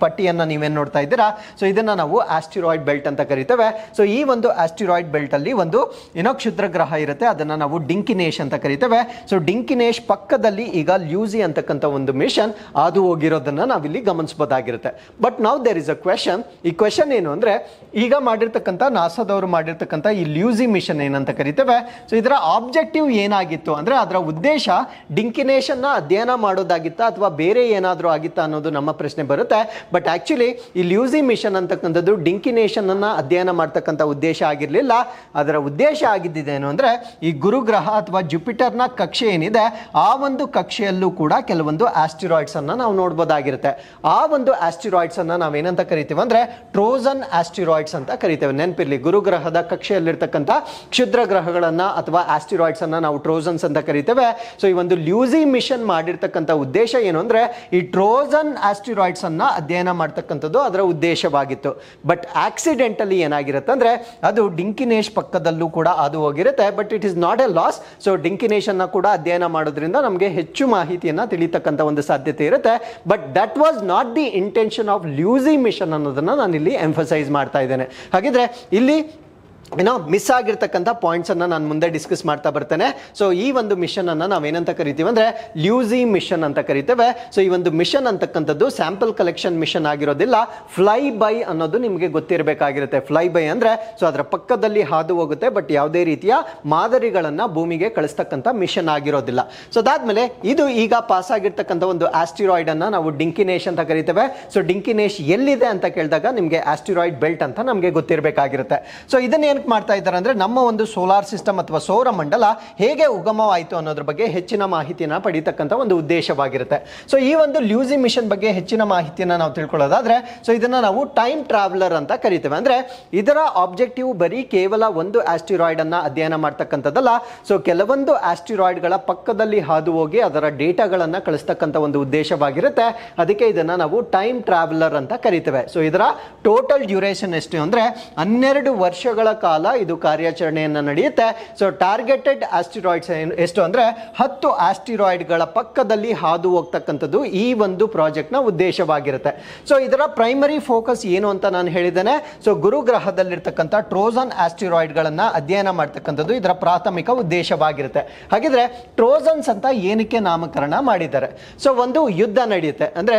ಪಟ್ಟಿಯನ್ನ ನೀವೇನ್ ನೋಡ್ತಾ ಇದ್ದೀರಾ ಸೊ ಇದನ್ನ ನಾವು ಆಸ್ಟಿರಾಯ್ಡ್ ಬೆಲ್ಟ್ ಅಂತ ಕರಿತೇವೆ ಸೊ ಈ ಒಂದು ಆಸ್ಟಿರಾಯ್ಡ್ ಬೆಲ್ಟ್ ಅಲ್ಲಿ ಒಂದು ಏನೋ ಕ್ಷುದ್ರ ಗ್ರಹ ಇರುತ್ತೆ ಅದನ್ನ ನಾವು ಡಿಂಕಿನೇಶ್ ಅಂತ ಕರಿತೇವೆ ಸೊ ಡಿಂಕಿನೇಶ್ ಪಕ್ಕದಲ್ಲಿ ಈಗ ಲ್ಯೂಸಿ ಅಂತಕ್ಕಂಥ ಒಂದು ಮಿಷನ್ ಅದು ಹೋಗಿರೋದನ್ನ ನಾವಿಲ್ಲಿ ಗಮನಿಸಬಹುದಾಗಿರುತ್ತೆ ಬಟ್ ನಾವು ದೇರ್ ಇಸ್ ಅ ಕ್ವೆಶನ್ ಈ ಕ್ವೆಶನ್ ಏನು ಅಂದ್ರೆ ಈಗ ಮಾಡಿರ್ತಕ್ಕಂಥ ನಾಸಾದವರು ಮಾಡಿರ್ತಕ್ಕಂಥ ಈ ಲ್ಯೂಸಿ ಮಿಷನ್ ಏನಂತ ಕರಿತೇವೆ ಸೊ ಇದರ ಆಬ್ಜೆಕ್ಟಿವ್ ಏನಾಗಿತ್ತು ಅಂದ್ರೆ ಅದರ ಉದ್ದೇಶ ಡಿಂಕಿನೇಶನ್ ನ ಅಧ್ಯಯನ ಮಾಡೋದಾಗಿತ್ತಾ ಅಥವಾ ಬೇರೆ ಏನಾದರೂ ಆಗಿತ್ತಾ ಅನ್ನೋದು ನಮ್ಮ ಪ್ರಶ್ನೆ ಬರುತ್ತೆ ಬಟ್ ಆಕ್ಚುಲಿ ಈ ಲ್ಯೂಸಿ ಮಿಷನ್ ಅಂತಕ್ಕಂಥದ್ದು ಡಿಂಕಿನೇಶನ್ ಅನ್ನ ಅಧ್ಯಯನ ಮಾಡ್ತಕ್ಕಂಥ ಉದ್ದೇಶ ಆಗಿರಲಿಲ್ಲ ಅದರ ಉದ್ದೇಶ ಆಗಿದ್ದೇನು ಅಂದ್ರೆ ಈ ಗುರುಗ್ರಹ ಅಥವಾ ಜುಪಿಟರ್ನ ಕಕ್ಷೆ ಏನಿದೆ ಆ ಒಂದು ಕಕ್ಷೆಯಲ್ಲೂ ಕೂಡ ಕೆಲವೊಂದು ಆಸ್ಟಿರಾಯ್ಡ್ಸ್ ಅನ್ನ ನಾವು ನೋಡ್ಬೋದಾಗಿರುತ್ತೆ ಆ ಒಂದು ಆಸ್ಟಿರಾಯ್ಡ್ಸ್ ಅನ್ನ ನಾವೇನಂತ ಕರಿತೀವಿ ಅಂದ್ರೆ ಟ್ರೋಸನ್ ಆಸ್ಟಿರಾಯ್ಡ್ಸ್ ಅಂತ ಕರಿತೇವೆ ನೆನಪಿರ್ಲಿ ಗುರುಗ್ರಹದ ಕಕ್ಷೆಯಲ್ಲಿರ್ತಕ್ಕಂಥ ಕ್ಷುದ್ರ ಗ್ರಹಗಳನ್ನ ಅಥವಾ ಆಸ್ಟಿರಾಯ್ಡ್ಸ್ ಅನ್ನ ನಾವು ಟ್ರೋಸನ್ಸ್ ಅಂತ ಕರಿತೇವೆ ಸೊ ಈ ಒಂದು ಲ್ಯೂಸಿ ಮಿಷನ್ ಮಾಡಿರ್ತಕ್ಕಂಥ ಉದ್ದೇಶ ಏನು ಅಂದ್ರೆ ಈ ಟ್ರೋಸನ್ ಆಸ್ಟಿರಾಯ್ಡ್ಸ್ ಅನ್ನ ಅಧ್ಯಯನ ಮಾಡ್ತಕ್ಕಂಥದ್ದು ಅದರ ಉದ್ದೇಶವಾಗಿತ್ತು ಬಟ್ ಆಕ್ಸಿಡೆಂಟಲಿ ಏನಾಗಿರುತ್ತೆ ಅಂದ್ರೆ ಅದು ಡಿಂಕಿನೇಶ್ ಪಕ್ಕದಲ್ಲೂ ಕೂಡ ಅದು ಹೋಗಿರುತ್ತೆ but it is not a loss so Dinkinesh ಅನ್ನ ಕೂಡ ಅಧ್ಯಯನ ಮಾಡೋದ್ರಿಂದ ನಮಗೆ ಹೆಚ್ಚು ಮಾಹಿತಿಯನ್ನ ತಿಳಿತಕ್ಕಂಥ ಒಂದು ಸಾಧ್ಯತೆ ಇರುತ್ತೆ but that was not the intention of Lucy mission ಅನ್ನೋದನ್ನ ನಾನು ಇಲ್ಲಿ ಎಂಫಸೈಸ್ ಮಾಡ್ತಾ ಇದ್ದೇನೆ ಹಾಗಿದ್ರೆ ಇಲ್ಲಿ ಏನೋ ಮಿಸ್ ಆಗಿರ್ತಕ್ಕಂಥ ಪಾಯಿಂಟ್ಸ್ ಅನ್ನ ನಾನು ಮುಂದೆ ಡಿಸ್ಕಸ್ ಮಾಡ್ತಾ ಬರ್ತೇನೆ ಸೊ ಈ ಒಂದು ಮಿಷನ್ ಅನ್ನ ನಾವೇನಂತ ಕರಿತೀವಿ ಅಂದ್ರೆ ಲ್ಯೂಸಿ ಮಿಷನ್ ಅಂತ ಕರಿತೇವೆ ಸೊ ಈ ಒಂದು ಮಿಷನ್ ಅಂತಕ್ಕಂಥದ್ದು ಸ್ಯಾಂಪಲ್ ಕಲೆಕ್ಷನ್ ಮಿಷನ್ ಆಗಿರೋದಿಲ್ಲ ಫ್ಲೈ ಬೈ ಅನ್ನೋದು ನಿಮಗೆ ಗೊತ್ತಿರಬೇಕಾಗಿರುತ್ತೆ ಫ್ಲೈ ಬೈ ಅಂದ್ರೆ ಸೊ ಅದರ ಪಕ್ಕದಲ್ಲಿ ಹಾದು ಹೋಗುತ್ತೆ ಬಟ್ ಯಾವುದೇ ರೀತಿಯ ಮಾದರಿಗಳನ್ನ ಭೂಮಿಗೆ ಕಳಿಸ್ತಕ್ಕಂಥ ಮಿಷನ್ ಆಗಿರೋದಿಲ್ಲ ಸೊ ಅದಾದ್ಮೇಲೆ ಇದು ಈಗ ಪಾಸ್ ಆಗಿರ್ತಕ್ಕಂಥ ಒಂದು ಆಸ್ಟಿರಾಯ್ಡ್ ಅನ್ನ ನಾವು ಡಿಂಕಿನೇಶ್ ಅಂತ ಕರಿತೇವೆ ಸೊ ಡಿಂಕಿನೇಶ್ ಎಲ್ಲಿದೆ ಅಂತ ಕೇಳಿದಾಗ ನಿಮಗೆ ಆಸ್ಟಿರಾಯ್ಡ್ ಬೆಲ್ಟ್ ಅಂತ ನಮಗೆ ಗೊತ್ತಿರಬೇಕಾಗಿರುತ್ತೆ ಸೊ ಇದನ್ನ ಏನಕ್ಕೆ ಮಾಡ್ತಾ ಇದ್ದಾರೆ ಅಂದ್ರೆ ನಮ್ಮ ಒಂದು ಸೋಲಾರ್ ಸಿಸ್ಟಮ್ ಅಥವಾ ಸೌರ ಮಂಡಲ ಹೇಗೆ ಉಗಮವಾಯಿತು ಅನ್ನೋದ್ರ ಬಗ್ಗೆ ಹೆಚ್ಚಿನ ಮಾಹಿತಿನ ಪಡಿತಕ್ಕಂಥ ಒಂದು ಉದ್ದೇಶವಾಗಿರುತ್ತೆ ಸೊ ಈ ಒಂದು ಲ್ಯೂಸಿ ಮಿಷನ್ ಬಗ್ಗೆ ಹೆಚ್ಚಿನ ಮಾಹಿತಿಯನ್ನ ನಾವು ತಿಳ್ಕೊಳ್ಳೋದಾದ್ರೆ ಸೊ ಇದನ್ನ ನಾವು ಟೈಮ್ ಟ್ರಾವೆಲರ್ ಅಂತ ಕರಿತೇವೆ ಅಂದ್ರೆ ಇದರ ಆಬ್ಜೆಕ್ಟಿವ್ ಬರೀ ಕೇವಲ ಒಂದು ಆಸ್ಟಿರಾಯ್ಡ್ ಅನ್ನ ಅಧ್ಯಯನ ಮಾಡ್ತಕ್ಕಂಥದ್ದಲ್ಲ ಸೊ ಕೆಲವೊಂದು ಆಸ್ಟಿರಾಯ್ಡ್ ಗಳ ಪಕ್ಕದಲ್ಲಿ ಹಾದು ಹೋಗಿ ಅದರ ಡೇಟಾಗಳನ್ನ ಕಳಿಸ್ತಕ್ಕಂಥ ಒಂದು ಉದ್ದೇಶವಾಗಿರುತ್ತೆ ಅದಕ್ಕೆ ಇದನ್ನ ನಾವು ಟೈಮ್ ಟ್ರಾವೆಲರ್ ಅಂತ ಕರಿತೇವೆ ಸೊ ಇದರ ಟೋಟಲ್ ಡ್ಯೂರೇಷನ್ ಎಷ್ಟು ಅಂದ್ರೆ ಹನ್ನೆರಡು ವರ್ಷಗಳ ಕಾಲ ಇದು ಕಾರ್ಯಾಚರಣೆಯನ್ನ ನಡೆಯುತ್ತೆ ಸೊ ಟಾರ್ಗೆಟೆಡ್ ಆಸ್ಟಿರಾಯ್ಡ್ಸ್ ಎಷ್ಟು ಅಂದ್ರೆ ಹತ್ತು ಆಸ್ಟಿರಾಯ್ಡ್ಗಳ ಪಕ್ಕದಲ್ಲಿ ಹಾದು ಹೋಗ್ತಕ್ಕಂಥದ್ದು ಈ ಒಂದು ಪ್ರಾಜೆಕ್ಟ್ನ ಉದ್ದೇಶವಾಗಿರುತ್ತೆ ಸೊ ಇದರ ಪ್ರೈಮರಿ ಫೋಕಸ್ ಏನು ಅಂತ ನಾನು ಹೇಳಿದ್ದೇನೆ ಸೊ ಗುರುಗ್ರಹದಲ್ಲಿರ್ತಕ್ಕಂಥ ಟ್ರೋಸನ್ ಆಸ್ಟಿರಾಯ್ಡ್ಗಳನ್ನ ಅಧ್ಯಯನ ಮಾಡ್ತಕ್ಕಂಥದ್ದು ಇದರ ಪ್ರಾಥಮಿಕ ಉದ್ದೇಶವಾಗಿರುತ್ತೆ ಹಾಗಿದ್ರೆ ಟ್ರೋಸನ್ಸ್ ಅಂತ ಏನಕ್ಕೆ ನಾಮಕರಣ ಮಾಡಿದ್ದಾರೆ ಸೊ ಒಂದು ಯುದ್ಧ ನಡೆಯುತ್ತೆ ಅಂದ್ರೆ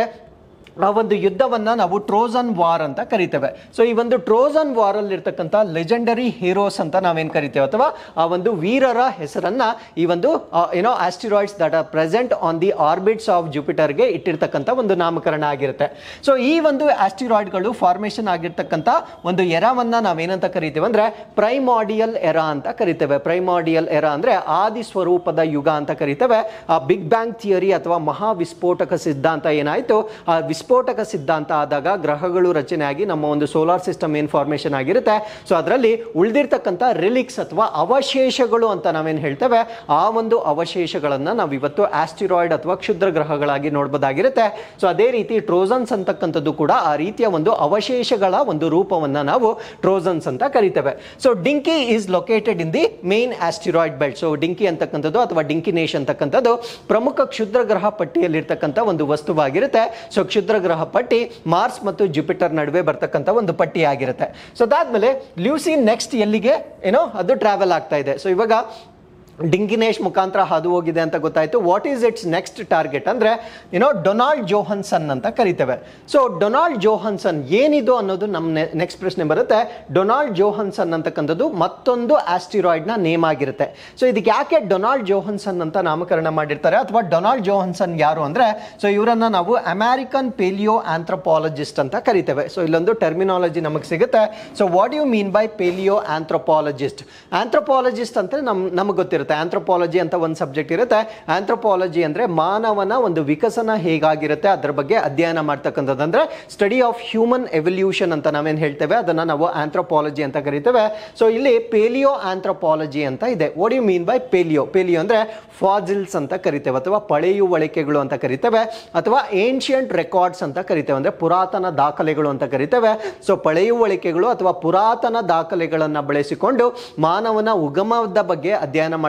ಆ ಒಂದು ಯುದ್ಧವನ್ನ ನಾವು ಟ್ರೋಸನ್ ವಾರ್ ಅಂತ ಕರಿತೇವೆ ಸೊ ಈ ಒಂದು ಟ್ರೋಸನ್ ವಾರ್ ಅಲ್ಲಿ ಇರ್ತಕ್ಕಂಥ ಲೆಜೆಂಡರಿ ಹೀರೋಸ್ ಅಂತ ನಾವೇನ್ ಕರಿತೇವೆ ಅಥವಾ ಆ ಒಂದು ವೀರರ ಹೆಸರನ್ನ ಈ ಒಂದು ಏನೋ asteroids that are present on the orbits of ಜುಪಿಟರ್ಗೆ ಇಟ್ಟಿರ್ತಕ್ಕಂಥ ಒಂದು ನಾಮಕರಣ ಆಗಿರುತ್ತೆ ಸೊ ಈ ಒಂದು ಆಸ್ಟಿರಾಯ್ಡ್ಗಳು ಫಾರ್ಮೇಷನ್ ಆಗಿರ್ತಕ್ಕಂಥ ಒಂದು ಎರಾವನ್ನ ನಾವೇನಂತ ಕರಿತೇವೆ ಅಂದ್ರೆ ಪ್ರೈಮಾಡಿಯಲ್ ಎರಾ ಅಂತ ಕರಿತೇವೆ ಪ್ರೈಮಾಡಿಯಲ್ ಎರಾ ಅಂದ್ರೆ ಆದಿ ಸ್ವರೂಪದ ಯುಗ ಅಂತ ಕರಿತೇವೆ ಆ ಬಿಗ್ ಬ್ಯಾಂಗ್ ಥಿಯರಿ ಅಥವಾ ಮಹಾ ವಿಸ್ಫೋಟಕ ಸಿದ್ಧಾಂತ ಏನಾಯ್ತು ಆ ವಿಸ್ಫೋಟಕ ಸಿದ್ಧಾಂತ ಆದಾಗ ಗ್ರಹಗಳು ರಚನೆ ಆಗಿ ನಮ್ಮ ಒಂದು ಸೋಲಾರ್ ಸಿಸ್ಟಮ್ ಏನ್ ಫಾರ್ಮೇಷನ್ ಆಗಿರುತ್ತೆ ಸೊ ಅದರಲ್ಲಿ ಉಳಿದಿರ್ತಕ್ಕಂಥ ರಿಲಿಕ್ಸ್ ಅಥವಾ ಅವಶೇಷಗಳು ಅಂತ ನಾವೇನು ಹೇಳ್ತೇವೆ ಆ ಒಂದು ಅವಶೇಷಗಳನ್ನ ನಾವು ಇವತ್ತು ಆಸ್ಟಿರಾಯ್ಡ್ ಅಥವಾ ಕ್ಷುದ್ರ ಗ್ರಹಗಳಾಗಿ ನೋಡ್ಬೋದಾಗಿರುತ್ತೆ ಸೊ ಅದೇ ರೀತಿ ಟ್ರೋಸನ್ಸ್ ಅಂತಕ್ಕಂಥದ್ದು ಕೂಡ ಆ ರೀತಿಯ ಒಂದು ಅವಶೇಷಗಳ ಒಂದು ರೂಪವನ್ನ ನಾವು ಟ್ರೋಸನ್ಸ್ ಅಂತ ಕರಿತೇವೆ so Dinky is located in the main asteroid belt so Dinky ಅಂತಕ್ಕಂಥದ್ದು ಅಥವಾ ಡಿಂಕಿನೇಶ್ ಅಂತಕ್ಕಂಥದ್ದು ಪ್ರಮುಖ ಕ್ಷುದ್ರ ಗ್ರಹ ಪಟ್ಟಿಯಲ್ಲಿರ್ತಕ್ಕಂಥ ಒಂದು ವಸ್ತುವಾಗಿರುತ್ತೆ ಸೊ ಕ್ಷುದ್ರ ಗ್ರಹ ಪಟ್ಟಿ ಮಾರ್ಸ್ ಮತ್ತು ಜುಪಿಟರ್ ನಡುವೆ ಬರ್ತಕ್ಕಂಥ ಒಂದು ಪಟ್ಟಿ ಆಗಿರುತ್ತೆ ಸೊ ಅದಾದ್ಮೇಲೆ ಲ್ಯೂಸಿ ನೆಕ್ಸ್ಟ್ ಎಲ್ಲಿಗೆ ಏನೋ ಅದು ಟ್ರಾವೆಲ್ ಆಗ್ತಾ ಇದೆ ಸೊ ಇವಾಗ ಡಿಂಗಿನೇಶ್ ಮುಖಾಂತರ ಹಾದು ಹೋಗಿದೆ ಅಂತ ಗೊತ್ತಾಯ್ತು what is its next target ಅಂದ್ರೆ ಏನೋ ಡೊನಾಲ್ಡ್ ಜೋಹನ್ಸನ್ ಅಂತ ಕರಿತೇವೆ ಸೊ ಡೊನಾಲ್ಡ್ ಜೋಹನ್ಸನ್ ಏನಿದು ಅನ್ನೋದು ನಮ್ಮ ನೆಕ್ಸ್ಟ್ ಪ್ರಶ್ನೆ ಬರುತ್ತೆ ಡೊನಾಲ್ಡ್ ಜೋಹನ್ಸನ್ ಅಂತಕ್ಕಂಥದ್ದು ಮತ್ತೊಂದು ಆಸ್ಟಿರಾಯ್ಡ್ ನ ನೇಮ್ ಆಗಿರುತ್ತೆ ಸೊ ಇದಕ್ಕೆ ಯಾಕೆ ಡೊನಾಲ್ಡ್ ಜೋಹನ್ಸನ್ ಅಂತ ನಾಮಕರಣ ಮಾಡಿರ್ತಾರೆ ಅಥವಾ ಡೊನಾಲ್ಡ್ ಜೋಹನ್ಸನ್ ಯಾರು ಅಂದ್ರೆ ಸೊ ಇವರನ್ನ ನಾವು ಅಮೆರಿಕನ್ ಪೇಲಿಯೋ ಆಂಥ್ರೋಪಾಲಜಿಸ್ಟ್ ಅಂತ ಕರಿತೇವೆ ಸೊ ಇಲ್ಲೊಂದು ಟರ್ಮಿನಾಲಜಿ ನಮಗೆ ಸಿಗುತ್ತೆ so what you mean by paleoanthropologist anthropologist ಅಂತ ನಮ್ ನಮಗೆ ಗೊತ್ತಿರುತ್ತೆ ಆಂಥ್ರೋಪಾಲಜಿ ಅಂತ ಒಂದು ಸಬ್ಜೆಕ್ಟ್ ಇರುತ್ತೆ ಆಂಥ್ರೋಪಾಲಜಿ ಅಂದ್ರೆ ಮಾನವನ ಒಂದು ವಿಕಸನ ಹೇಗಾಗಿರುತ್ತೆ ಅದ್ರ ಬಗ್ಗೆ ಅಧ್ಯಯನ ಮಾಡ್ತಕ್ಕಂಥದ್ದು ಅಂದ್ರೆ ಸ್ಟಡಿ ಆಫ್ ಹ್ಯೂಮನ್ ಎವಲ್ಯೂಷನ್ ಅಂತ ನಾವೇನು ಹೇಳ್ತೇವೆ ಅದನ್ನ ನಾವು ಆಂಥ್ರೋಪಾಲಜಿ ಅಂತ ಕರಿತೇವೆ ಸೊ ಇಲ್ಲಿ ಪೇಲಿಯೋ ಆಂಥ್ರೋಪಾಲಜಿ ಅಂತ ಇದೆ what you mean by paleo paleo ಅಂದ್ರೆ ಫಾಜಿಲ್ಸ್ ಅಂತ ಕರಿತೇವೆ ಅಥವಾ ಪಳೆಯುವಳಿಕೆಗಳು ಅಂತ ಕರಿತೇವೆ ಅಥವಾ ಏನ್ಷಿಯಂಟ್ ರೆಕಾರ್ಡ್ಸ್ ಅಂತ ಕರಿತೇವೆ ಅಂದ್ರೆ ಪುರಾತನ ದಾಖಲೆಗಳು ಅಂತ ಕರಿತೇವೆ ಸೊ ಪಳೆಯುವಳಿಕೆಗಳು ಅಥವಾ ಪುರಾತನ ದಾಖಲೆಗಳನ್ನ ಬಳಸಿಕೊಂಡು ಮಾನವನ ಉಗಮದ ಬಗ್ಗೆ ಅಧ್ಯಯನ ಮಾಡ್ತಕ್ಕಂಥ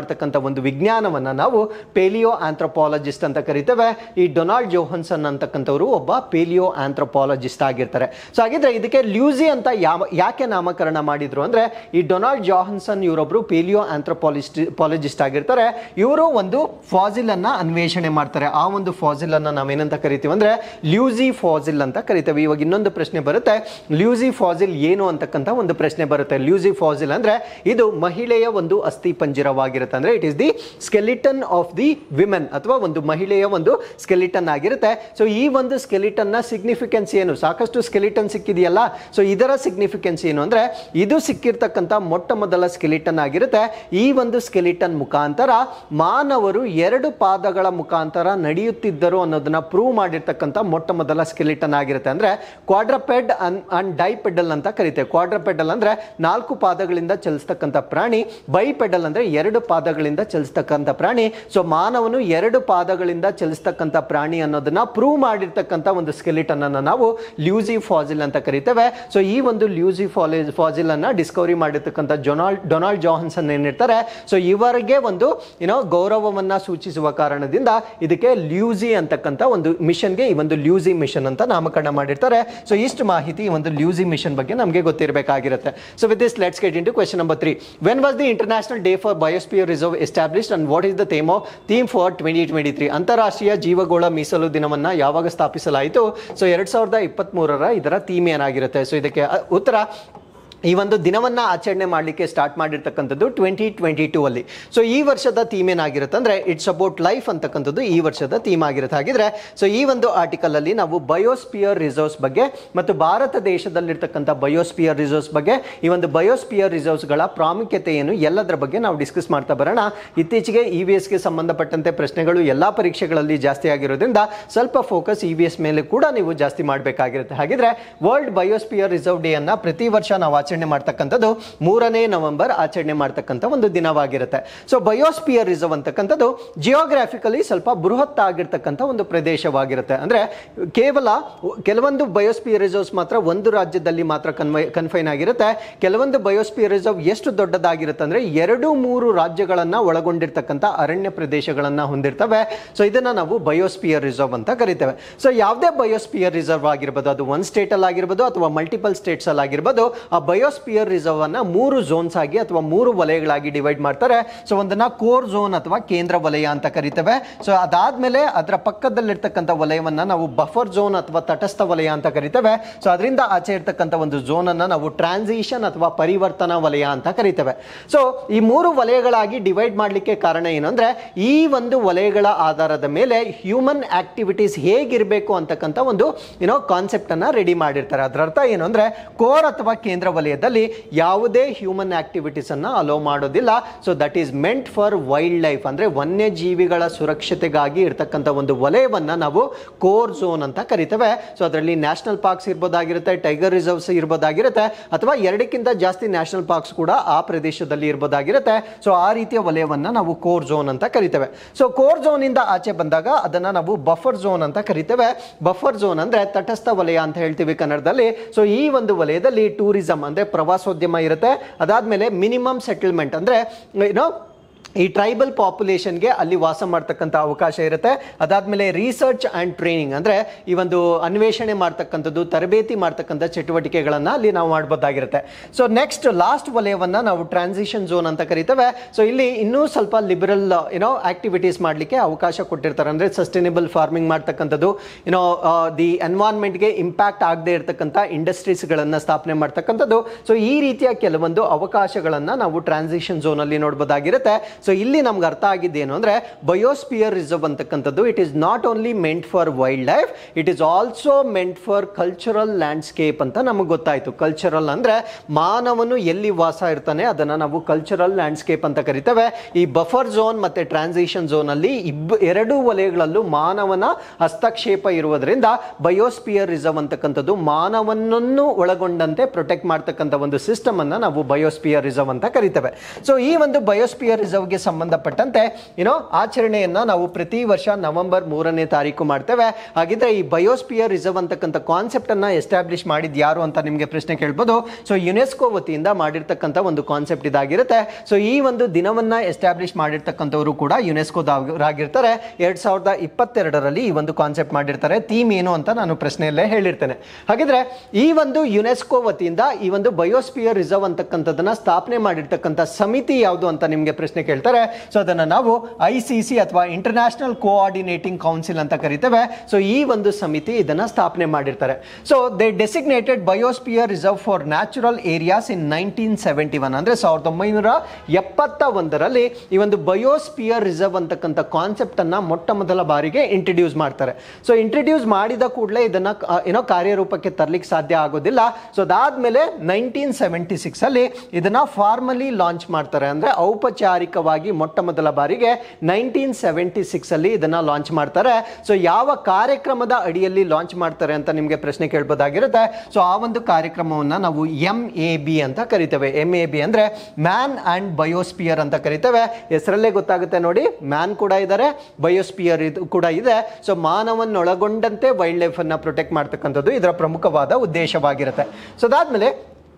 ಮಾಡ್ತಕ್ಕಂಥ ಒಂದು ವಿಜ್ಞಾನವನ್ನ ನಾವು ಪೇಲಿಯೋ ಆಂಥ್ರೋಪಾಲಜಿಸ್ಟ್ ಅಂತ ಕರಿತೇವೆ ಈ ಡೊನಾಲ್ಡ್ ಜೋಹನ್ಸನ್ ಅಂತಕ್ಕಂಥವ್ರು ಒಬ್ಬ ಪೇಲಿಯೋ ಆಂಥ್ರೋಪಾಲಜಿಸ್ಟ್ ಆಗಿರ್ತಾರೆ ಸೊ ಹಾಗಿದ್ರೆ ಇದಕ್ಕೆ ಲ್ಯೂಸಿ ಅಂತ ಯಾವ ಯಾಕೆ ನಾಮಕರಣ ಮಾಡಿದ್ರು ಅಂದ್ರೆ ಈ ಡೊನಾಲ್ಡ್ ಜಾಹನ್ಸನ್ ಇವರೊಬ್ರು ಪೇಲಿಯೋ ಆಂಥ್ರೋಪಾಲಿಸ್ಟ್ ಪಾಲಜಿಸ್ಟ್ ಆಗಿರ್ತಾರೆ ಇವರು ಒಂದು ಫಾಸಿಲ್ ಅನ್ನ ಅನ್ವೇಷಣೆ ಮಾಡ್ತಾರೆ ಆ ಒಂದು ಫಾಸಿಲ್ ಅನ್ನ ನಾವೇನಂತ ಕರಿತೀವಿ ಅಂದ್ರೆ ಲ್ಯೂಸಿ ಫಾಸಿಲ್ ಅಂತ ಕರಿತೇವೆ ಇವಾಗ ಇನ್ನೊಂದು ಪ್ರಶ್ನೆ ಬರುತ್ತೆ ಲ್ಯೂಸಿ ಫಾಸಿಲ್ ಏನು ಅಂತಕ್ಕಂಥ ಒಂದು ಪ್ರಶ್ನೆ ಬರುತ್ತೆ ಲ್ಯೂಸಿ ಫಾಸಿಲ್ ಅಂದ್ರೆ ಇದು ಮಹಿಳೆಯ ಒಂದು ಅಸ್ಥಿ ಪಂಜರವಾಗಿರುತ್ತೆ ಅಂದ್ರೆ it is the skeleton of the women ಅಥವಾ ಒಂದು ಮಹಿಳೆಯ ಒಂದು ಸ್ಕೆಲಿಟನ್ ಆಗಿರುತ್ತೆ ಸೊ ಈ ಒಂದು ಸ್ಕೆಲಿಟನ್ ನ ಸಿಗ್ನಿಫಿಕೆನ್ಸ್ ಏನು ಸಾಕಷ್ಟು ಸ್ಕೆಲಿಟನ್ ಸಿಕ್ಕಿದೆಯಲ್ಲ ಸೊ ಇದರ ಸಿಗ್ನಿಫಿಕೆನ್ಸ್ ಏನು ಅಂದ್ರೆ ಇದು ಸಿಕ್ಕಿರ್ತಕ್ಕಂಥ ಮೊಟ್ಟ ಮೊದಲ ಸ್ಕೆಲಿಟನ್ ಆಗಿರುತ್ತೆ ಈ ಒಂದು ಸ್ಕೆಲಿಟನ್ ಮುಖಾಂತರ ಮಾನವರು ಎರಡು ಪಾದಗಳ ಮುಖಾಂತರ ನಡೆಯುತ್ತಿದ್ದರು ಅನ್ನೋದನ್ನ ಪ್ರೂವ್ ಮಾಡಿರ್ತಕ್ಕಂಥ ಮೊಟ್ಟ ಮೊದಲ ಸ್ಕೆಲಿಟನ್ ಆಗಿರುತ್ತೆ ಅಂದ್ರೆ ಕ್ವಾಡ್ರಪೆಡ್ ಅಂಡ್ ಡೈಪೆಡಲ್ ಅಂತ ಕರಿತೇವೆ ಕ್ವಾಡ್ರಪೆಡಲ್ ಅಂದ್ರೆ ನಾಲ್ಕು ಪಾದಗಳಿಂದ ಚಲಿಸ್ತಕ್ಕಂಥ ಪ್ರಾಣಿ ಬೈಪೆಡಲ್ ಅಂದ್ರೆ ಎರಡು ಪಾದಗಳಿಂದ ಚಲಿಸ್ತಕ್ಕಂಥ ಪ್ರಾಣಿ ಸೊ ಮಾನವನು ಎರಡು ಪಾದಗಳಿಂದ ಚಲಿಸ್ತಕ್ಕಂಥ ಪ್ರಾಣಿ ಅನ್ನೋದನ್ನ ಪ್ರೂವ್ ಮಾಡಿರ್ತಕ್ಕಂಥ ಒಂದು ಸ್ಕೆಲಿಟನ್ ಅನ್ನ ನಾವು ಲ್ಯೂಸಿ ಫಾಸಿಲ್ ಅಂತ ಕರಿತೇವೆ ಸೊ ಈ ಒಂದು ಲ್ಯೂಸಿ ಫಾಲಿಸ್ ಫಾಸಿಲ್ ಅನ್ನ ಡಿಸ್ಕವರಿ ಮಾಡಿರ್ತಕ್ಕಂಥ ಜೊನಾಲ್ಡ್ ಡೊನಾಲ್ಡ್ ಜಾಹನ್ಸನ್ ಏನಿರ್ತಾರೆ ಸೊ ಇವರಿಗೆ ಒಂದು ಏನೋ ಗೌರವವನ್ನ ಸೂಚಿಸುವ ಕಾರಣದಿಂದ ಇದಕ್ಕೆ ಲ್ಯೂಸಿ ಅಂತಕ್ಕಂಥ ಒಂದು ಮಿಷನ್ಗೆ ಈ ಒಂದು ಲ್ಯೂಸಿ ಮಿಷನ್ ಅಂತ ನಾಮಕರಣ ಮಾಡಿರ್ತಾರೆ ಸೊ ಇಷ್ಟು ಮಾಹಿತಿ ಈ ಒಂದು ಲ್ಯೂಸಿ ಮಿಷನ್ ಬಗ್ಗೆ ನಮಗೆ ಗೊತ್ತಿರಬೇಕಾಗಿರುತ್ತೆ so with this let's get into question number three when was the international day for biosphere reserve established and what is the theme of theme for twenty twenty three ಅಂತಾರಾಷ್ಟ್ರೀಯ ಜೀವಗೋಳ ಮೀಸಲು ದಿನವನ್ನ ಯಾವಾಗ ಸ್ಥಾಪಿಸಲಾಯಿತು so ಎರಡ್ ಸಾವಿರದ ಇಪ್ಪತ್ತ್ ಮೂರರ ಇದರ ಥೀಮ್ ಏನಾಗಿರುತ್ತೆ ಸೊ ಇದಕ್ಕೆ ಅ, ಉತ್ತರ ಈ ಒಂದು ದಿನವನ್ನ ಆಚರಣೆ ಮಾಡಲಿಕ್ಕೆ ಸ್ಟಾರ್ಟ್ ಮಾಡಿರ್ತಕ್ಕಂಥದ್ದು ಟ್ವೆಂಟಿ ಟ್ವೆಂಟಿ ಟೂ ಅಲ್ಲಿ ಸೊ ಈ ವರ್ಷದ ಥೀಮ್ ಏನಾಗಿರುತ್ತೆ ಅಂದ್ರೆ ಇಟ್ಸ್ ಅಬೌಟ್ ಲೈಫ್ ಅಂತಕ್ಕಂಥದ್ದು ಈ ವರ್ಷದ ಥೀಮ್ ಆಗಿರುತ್ತೆ ಹಾಗಿದ್ರೆ ಸೊ ಈ ಒಂದು ಆರ್ಟಿಕಲ್ ಅಲ್ಲಿ ನಾವು ಬಯೋಸ್ಪಿಯರ್ ರಿಸರ್ವ್ಸ್ ಬಗ್ಗೆ ಮತ್ತು ಭಾರತ ದೇಶದಲ್ಲಿರ್ತಕ್ಕಂಥ ಬಯೋಸ್ಪಿಯರ್ ರಿಸರ್ವ್ಸ್ ಬಗ್ಗೆ ಈ ಒಂದು ಬಯೋಸ್ಪಿಯರ್ ರಿಸರ್ವ್ಸ್ಗಳ ಪ್ರಾಮುಖ್ಯತೆ ಏನು ಎಲ್ಲದರ ಬಗ್ಗೆ ನಾವು ಡಿಸ್ಕಸ್ ಮಾಡ್ತಾ ಬರೋಣ ಇತ್ತೀಚೆಗೆ ಇ ವಿ ಎಸ್ಗೆ ಸಂಬಂಧಪಟ್ಟಂತೆ ಪ್ರಶ್ನೆಗಳು ಎಲ್ಲ ಪರೀಕ್ಷೆಗಳಲ್ಲಿ ಜಾಸ್ತಿ ಆಗಿರೋದ್ರಿಂದ ಸ್ವಲ್ಪ ಫೋಕಸ್ ಇ ವಿ ಎಸ್ ಮೇಲೆ ಕೂಡ ನೀವು ಜಾಸ್ತಿ ಮಾಡಬೇಕಾಗಿರುತ್ತೆ ಹಾಗಿದ್ರೆ ವರ್ಲ್ಡ್ ಬಯೋಸ್ಪಿಯರ್ ರಿಸರ್ವ್ ಡೇ ಅನ್ನ ಪ್ರತಿ ವರ್ಷ ನಾವು ಆಚರಣೆ ಮಾಡ್ತಕ್ಕಂಥದ್ದು ಮೂರನೇ ನವೆಂಬರ್ ಆಚರಣೆ ಮಾಡ್ತಕ್ಕಂಥ ಒಂದು ದಿನವಾಗಿರುತ್ತೆ ಸೊ ಬಯೋಸ್ಪಿಯರ್ ರಿಸರ್ವ್ ಅಂತಕ್ಕಂಥದ್ದು ಜಿಯೋಗ್ರಾಫಿಕಲಿ ಸ್ವಲ್ಪ ಬೃಹತ್ ಆಗಿರ್ತಕ್ಕಂಥ ಒಂದು ಪ್ರದೇಶವಾಗಿರುತ್ತೆ ಅಂದ್ರೆ ಕೇವಲ ಕೆಲವೊಂದು ಬಯೋಸ್ಪಿಯರ್ ರಿಸರ್ವ್ಸ್ ಮಾತ್ರ ಒಂದು ರಾಜ್ಯದಲ್ಲಿ ಮಾತ್ರ ಕನ್ವೈ ಕನ್ಫೈನ್ ಆಗಿರುತ್ತೆ ಕೆಲವೊಂದು ಬಯೋಸ್ಪಿಯರ್ ರಿಸರ್ವ್ ಎಷ್ಟು ದೊಡ್ಡದಾಗಿರುತ್ತೆ ಅಂದ್ರೆ ಎರಡು ಮೂರು ರಾಜ್ಯಗಳನ್ನ ಒಳಗೊಂಡಿರ್ತಕ್ಕಂಥ ಅರಣ್ಯ ಪ್ರದೇಶಗಳನ್ನ ಹೊಂದಿರ್ತವೆ ಸೊ ಇದನ್ನ ನಾವು ಬಯೋಸ್ಪಿಯರ್ ರಿಸರ್ವ್ ಅಂತ ಕರಿತೇವೆ ಸೊ ಯಾವುದೇ ಬಯೋಸ್ಪಿಯರ್ ರಿಸರ್ವ್ ಆಗಿರ್ಬೋದು ಅದು ಒನ್ ಸ್ಟೇಟ್ ಅಲ್ಲಿ ಆಗಿರ್ಬೋದು ಅಥವಾ ಮಲ್ಟಿಪಲ್ ಸ್ಟೇಟ್ಸ್ ಅಲ್ಲಿ ಆಗಿರ್ಬೋದು ಆ ಬಯೋಸ್ಪಿಯರ್ ರಿಸರ್ವ್ ಅನ್ನ ಮೂರು ಝೋನ್ಸ್ ಆಗಿ ಅಥವಾ ಮೂರು ವಲಯಗಳಾಗಿ ಡಿವೈಡ್ ಮಾಡ್ತಾರೆ ಸೊ ಒಂದನ್ನ ಕೋರ್ ಝೋನ್ ಅಥವಾ ಕೇಂದ್ರ ವಲಯ ಅಂತ ಕರಿತೇವೆ ಸೊ ಅದಾದ್ಮೇಲೆ ಅದರ ಪಕ್ಕದಲ್ಲಿರ್ತಕ್ಕಂಥ ವಲಯವನ್ನ ನಾವು ಬಫರ್ ಝೋನ್ ಅಥವಾ ತಟಸ್ಥ ವಲಯ ಅಂತ ಕರಿತೇವೆ ಸೊ ಅದರಿಂದ ಆಚೆ ಇರ್ತಕ್ಕಂಥ ಒಂದು ಝೋನ್ ಅನ್ನ ನಾವು ಟ್ರಾನ್ಸಿಷನ್ ಅಥವಾ ಪರಿವರ್ತನಾ ವಲಯ ಅಂತ ಕರಿತೇವೆ ಸೊ ಈ ಮೂರು ವಲಯಗಳಾಗಿ ಡಿವೈಡ್ ಮಾಡಲಿಕ್ಕೆ ಕಾರಣ ಏನು ಅಂದ್ರೆ ಈ ಒಂದು ವಲಯಗಳ ಆಧಾರದ ಮೇಲೆ ಹ್ಯೂಮನ್ ಆಕ್ಟಿವಿಟೀಸ್ ಹೇಗಿರಬೇಕು ಅಂತಕ್ಕಂಥ ಒಂದು ಏನೋ ಕಾನ್ಸೆಪ್ಟ್ ಅನ್ನ ರೆಡಿ ಮಾಡಿರ್ತಾರೆ ಅದರ ಅರ್ಥ ಏನು ಅಂದ್ರೆ ಕೋರ್ ಅಥವಾ ಕೇಂದ್ರ ವಲಯದಲ್ಲಿ ಯಾವುದೇ ಹ್ಯೂಮನ್ ಆಕ್ಟಿವಿಟೀಸ್ ಅನ್ನ ಅಲೋ ಮಾಡೋದಿಲ್ಲ so that is meant for wildlife ಅಂದ್ರೆ ವನ್ಯಜೀವಿಗಳ ಸುರಕ್ಷತೆಗಾಗಿ ಇರ್ತಕ್ಕಂಥ ಒಂದು ವಲಯವನ್ನ ನಾವು ಕೋರ್ ಝೋನ್ ಅಂತ ಕರಿತೇವೆ ಸೊ ಅದರಲ್ಲಿ ನ್ಯಾಷನಲ್ ಪಾರ್ಕ್ಸ್ ಇರ್ಬೋದಾಗಿರುತ್ತೆ ಟೈಗರ್ ರಿಸರ್ವ್ಸ್ ಇರ್ಬೋದಾಗಿರುತ್ತೆ ಅಥವಾ ಎರಡಕ್ಕಿಂತ ಜಾಸ್ತಿ ನ್ಯಾಷನಲ್ ಪಾರ್ಕ್ಸ್ ಕೂಡ ಆ ಪ್ರದೇಶದಲ್ಲಿ ಇರ್ಬೋದಾಗಿರುತ್ತೆ ಸೊ ಆ ರೀತಿಯ ವಲಯವನ್ನ ನಾವು ಕೋರ್ ಝೋನ್ ಅಂತ ಕರಿತೇವೆ ಸೊ ಕೋರ್ ಝೋನ್ ಇಂದ ಆಚೆ ಬಂದಾಗ ಅದನ್ನ ನಾವು ಬಫರ್ ಝೋನ್ ಅಂತ ಕರಿತೇವೆ ಬಫರ್ ಝೋನ್ ಅಂದ್ರೆ ತಟಸ್ಥ ವಲಯ ಅಂತ ಹೇಳ್ತೀವಿ ಕನ್ನಡದಲ್ಲಿ ಸೊ ಈ ಒಂದು ವಲಯದಲ್ಲಿ ಟೂರಿಸಂ ಅಂದ್ರೆ ಪ್ರವಾಸೋದ್ಯಮ ಇರುತ್ತೆ ಅದಾದ್ಮೇಲೆ ಮಿನಿಮಮ್ ಸೆಟಲ್ಮೆಂಟ್ ಅಂದ್ರೆ ಏನೋ ಈ ಟ್ರೈಬಲ್ ಪಾಪ್ಯುಲೇಷನ್ಗೆ ಅಲ್ಲಿ ವಾಸ ಮಾಡ್ತಕ್ಕಂಥ ಅವಕಾಶ ಇರುತ್ತೆ ಅದಾದ್ಮೇಲೆ ರಿಸರ್ಚ್ ಆ್ಯಂಡ್ ಟ್ರೈನಿಂಗ್ ಅಂದರೆ ಈ ಒಂದು ಅನ್ವೇಷಣೆ ಮಾಡ್ತಕ್ಕಂಥದ್ದು ತರಬೇತಿ ಮಾಡ್ತಕ್ಕಂಥ ಚಟುವಟಿಕೆಗಳನ್ನು ಅಲ್ಲಿ ನಾವು ಮಾಡ್ಬೋದಾಗಿರುತ್ತೆ ಸೊ ನೆಕ್ಸ್ಟ್ ಲಾಸ್ಟ್ ವಲಯವನ್ನು ನಾವು ಟ್ರಾನ್ಸಿಷನ್ ಝೋನ್ ಅಂತ ಕರಿತೇವೆ ಸೊ ಇಲ್ಲಿ ಇನ್ನೂ ಸ್ವಲ್ಪ ಲಿಬರಲ್ ಏನೋ ಆಕ್ಟಿವಿಟೀಸ್ ಮಾಡಲಿಕ್ಕೆ ಅವಕಾಶ ಕೊಟ್ಟಿರ್ತಾರೆ ಅಂದರೆ ಸಸ್ಟೈನೇಬಲ್ ಫಾರ್ಮಿಂಗ್ ಮಾಡ್ತಕ್ಕಂಥದ್ದು ಏನೋ ದಿ ಎನ್ವೈರ್ನ್ಮೆಂಟ್ಗೆ ಇಂಪ್ಯಾಕ್ಟ್ ಆಗದೆ ಇರತಕ್ಕಂಥ ಇಂಡಸ್ಟ್ರೀಸ್ಗಳನ್ನು ಸ್ಥಾಪನೆ ಮಾಡ್ತಕ್ಕಂಥದ್ದು ಸೊ ಈ ರೀತಿಯ ಕೆಲವೊಂದು ಅವಕಾಶಗಳನ್ನು ನಾವು ಟ್ರಾನ್ಸಿಷನ್ ಝೋನಲ್ಲಿ ನೋಡ್ಬೋದಾಗಿರುತ್ತೆ ಸೊ ಇಲ್ಲಿ ನಮ್ಗೆ ಅರ್ಥ ಆಗಿದ್ದೇನು ಅಂದ್ರೆ ಬಯೋಸ್ಪಿಯರ್ ರಿಸರ್ವ್ ಅಂತಕ್ಕಂಥದ್ದು it is not only meant for wildlife it is also meant for cultural landscape ಅಂತ ನಮಗೆ ಗೊತ್ತಾಯ್ತು ಕಲ್ಚರಲ್ ಅಂದ್ರೆ ಮಾನವನು ಎಲ್ಲಿ ವಾಸ ಇರ್ತಾನೆ ಅದನ್ನ ನಾವು ಕಲ್ಚರಲ್ ಲ್ಯಾಂಡ್ಸ್ಕೇಪ್ ಅಂತ ಕರಿತೇವೆ ಈ ಬಫರ್ ಝೋನ್ ಮತ್ತೆ ಟ್ರಾನ್ಸಿಷನ್ ಝೋನ್ ಅಲ್ಲಿ ಇಬ್ಬ ಎರಡೂ ವಲಯಗಳಲ್ಲೂ ಮಾನವನ ಹಸ್ತಕ್ಷೇಪ ಇರುವುದರಿಂದ ಬಯೋಸ್ಪಿಯರ್ ರಿಸರ್ವ್ ಅಂತಕ್ಕಂಥದ್ದು ಮಾನವನನ್ನು ಒಳಗೊಂಡಂತೆ ಪ್ರೊಟೆಕ್ಟ್ ಮಾಡ್ತಕ್ಕಂಥ ಒಂದು ಸಿಸ್ಟಮ್ ಅನ್ನ ನಾವು ಬಯೋಸ್ಪಿಯರ್ ರಿಸರ್ವ್ ಅಂತ ಕರಿತೇವೆ ಸೊ ಈ ಒಂದು ಬಯೋಸ್ಪಿಯರ್ ರಿಸರ್ವ್ ದಿನೋತ್ಸವಕ್ಕೆ ಸಂಬಂಧಪಟ್ಟಂತೆ ಏನೋ ಆಚರಣೆಯನ್ನ ನಾವು ಪ್ರತಿ ವರ್ಷ ನವೆಂಬರ್ ಮೂರನೇ ತಾರೀಕು ಮಾಡ್ತೇವೆ ಹಾಗಿದ್ರೆ ಈ ಬಯೋಸ್ಪಿಯರ್ ರಿಸರ್ವ್ ಅಂತಕ್ಕಂಥ ಕಾನ್ಸೆಪ್ಟ್ ಅನ್ನ ಎಸ್ಟಾಬ್ಲಿಷ್ ಮಾಡಿದ್ ಯಾರು ಅಂತ ನಿಮಗೆ ಪ್ರಶ್ನೆ ಕೇಳ್ಬೋದು ಸೊ ಯುನೆಸ್ಕೋ ವತಿಯಿಂದ ಮಾಡಿರ್ತಕ್ಕಂಥ ಒಂದು ಕಾನ್ಸೆಪ್ಟ್ ಇದಾಗಿರುತ್ತೆ ಸೊ ಈ ಒಂದು ದಿನವನ್ನ ಎಸ್ಟಾಬ್ಲಿಷ್ ಮಾಡಿರ್ತಕ್ಕಂಥವರು ಕೂಡ ಯುನೆಸ್ಕೋದಾಗಿರ್ತಾರೆ ಎರಡ್ ಸಾವಿರದ ಇಪ್ಪತ್ತೆರಡರಲ್ಲಿ ಈ ಒಂದು ಕಾನ್ಸೆಪ್ಟ್ ಮಾಡಿರ್ತಾರೆ ಥೀಮ್ ಏನು ಅಂತ ನಾನು ಪ್ರಶ್ನೆಯಲ್ಲೇ ಹೇಳಿರ್ತೇನೆ ಹಾಗಿದ್ರೆ ಈ ಒಂದು ಯುನೆಸ್ಕೋ ವತಿಯಿಂದ ಈ ಒಂದು ಬಯೋಸ್ಪಿಯರ್ ರಿಸರ್ವ್ ಅಂತಕ್ಕಂಥದ್ದನ್ನ ಸ್ಥಾಪನೆ ಮಾಡಿರ್ತಕ್ಕಂಥ ಸಮಿತಿ ಯಾವುದು ಅಂತ ನಿಮಗೆ ಪ್ರಶ್ನೆ ಕೇಳ್ತಾರೆ ಸೊ ಅದನ್ನ ನಾವು ಐ ಸಿ ಸಿ ಅಥವಾ ಇಂಟರ್ನ್ಯಾಷನಲ್ ಕೋಆರ್ಡಿನೇಟಿಂಗ್ ಕೌನ್ಸಿಲ್ ಅಂತ ಕರಿತೇವೆ ಸೊ ಈ ಒಂದು ಸಮಿತಿ ಇದನ್ನ ಸ್ಥಾಪನೆ ಮಾಡಿರ್ತಾರೆ so they designated biosphere reserve for natural areas in nineteen seventy one ಅಂದ್ರೆ ಸಾವಿರದ ಒಂಬೈನೂರ ಎಪ್ಪತ್ತ ಒಂದರಲ್ಲಿ ಈ ಒಂದು ಬಯೋಸ್ಪಿಯರ್ ರಿಸರ್ವ್ ಅಂತಕ್ಕಂಥ ಕಾನ್ಸೆಪ್ಟ್ ಅನ್ನ ಮೊಟ್ಟ ಮೊದಲ ಬಾರಿಗೆ ಇಂಟ್ರಡ್ಯೂಸ್ ಮಾಡ್ತಾರೆ ಸೊ ಇಂಟ್ರಡ್ಯೂಸ್ ಮಾಡಿದ ಕೂಡಲೇ ಇದನ್ನ ಆ, ಏನೋ ಕಾರ್ಯರೂಪಕ್ಕೆ ತರಲಿಕ್ಕೆ ಸಾಧ್ಯ ಆಗೋದಿಲ್ಲ ಸೊ ಅದಾದ್ಮೇಲೆ ನೈನ್ಟೀನ್ ಸೆವೆಂಟಿ ಸಿಕ್ಸ್ ಅಲ್ಲಿ ಇದನ್ನ ಫಾರ್ಮಲಿ ಲಾಂಚ್ ಮಾಡ್ತಾರೆ ಅಂದ್ರೆ ಔಪಚಾರಿಕವಾಗಿ ಮೊಟ್ಟ ಮೊದಲ ಬಾರಿಗೆ ನೈನ್ಟೀನ್ ಸೆವೆಂಟಿ ಸಿಕ್ಸ್ ಅಲ್ಲಿ ಇದನ್ನ ಲಾಂಚ್ ಮಾಡ್ತಾರೆ ಸೊ ಯಾವ ಕಾರ್ಯಕ್ರಮದ ಅಡಿಯಲ್ಲಿ ಲಾಂಚ್ ಮಾಡ್ತಾರೆ ಅಂತ ನಿಮಗೆ ಪ್ರಶ್ನೆ ಕೇಳ್ಬೋದಾಗಿರುತ್ತೆ ಸೊ ಆ ಒಂದು ಕಾರ್ಯಕ್ರಮವನ್ನ ನಾವು ಎಂ ಎ ಬಿ ಅಂತ ಕರಿತೇವೆ ಎಂ ಎ ಬಿ ಅಂದ್ರೆ ಮ್ಯಾನ್ ಅಂಡ್ ಬಯೋಸ್ಪಿಯರ್ ಅಂತ ಕರಿತೇವೆ ಹೆಸರಲ್ಲೇ ಗೊತ್ತಾಗುತ್ತೆ ನೋಡಿ ಮ್ಯಾನ್ ಕೂಡ ಇದ್ದಾರೆ ಬಯೋಸ್ಪಿಯರ್ ಇದು ಕೂಡ ಇದೆ ಸೊ ಮಾನವನ್ನೊಳಗೊಂಡಂತೆ ವೈಲ್ಡ್ ಲೈಫ್ ಅನ್ನ ಪ್ರೊಟೆಕ್ಟ್ ಮಾಡ್ತಕ್ಕಂಥದ್ದು ಇದರ ಪ್ರಮುಖವಾದ ಉದ್ದೇಶವಾಗಿರುತ್ತೆ ಸೊ ಅದಾದ್ಮೇಲೆ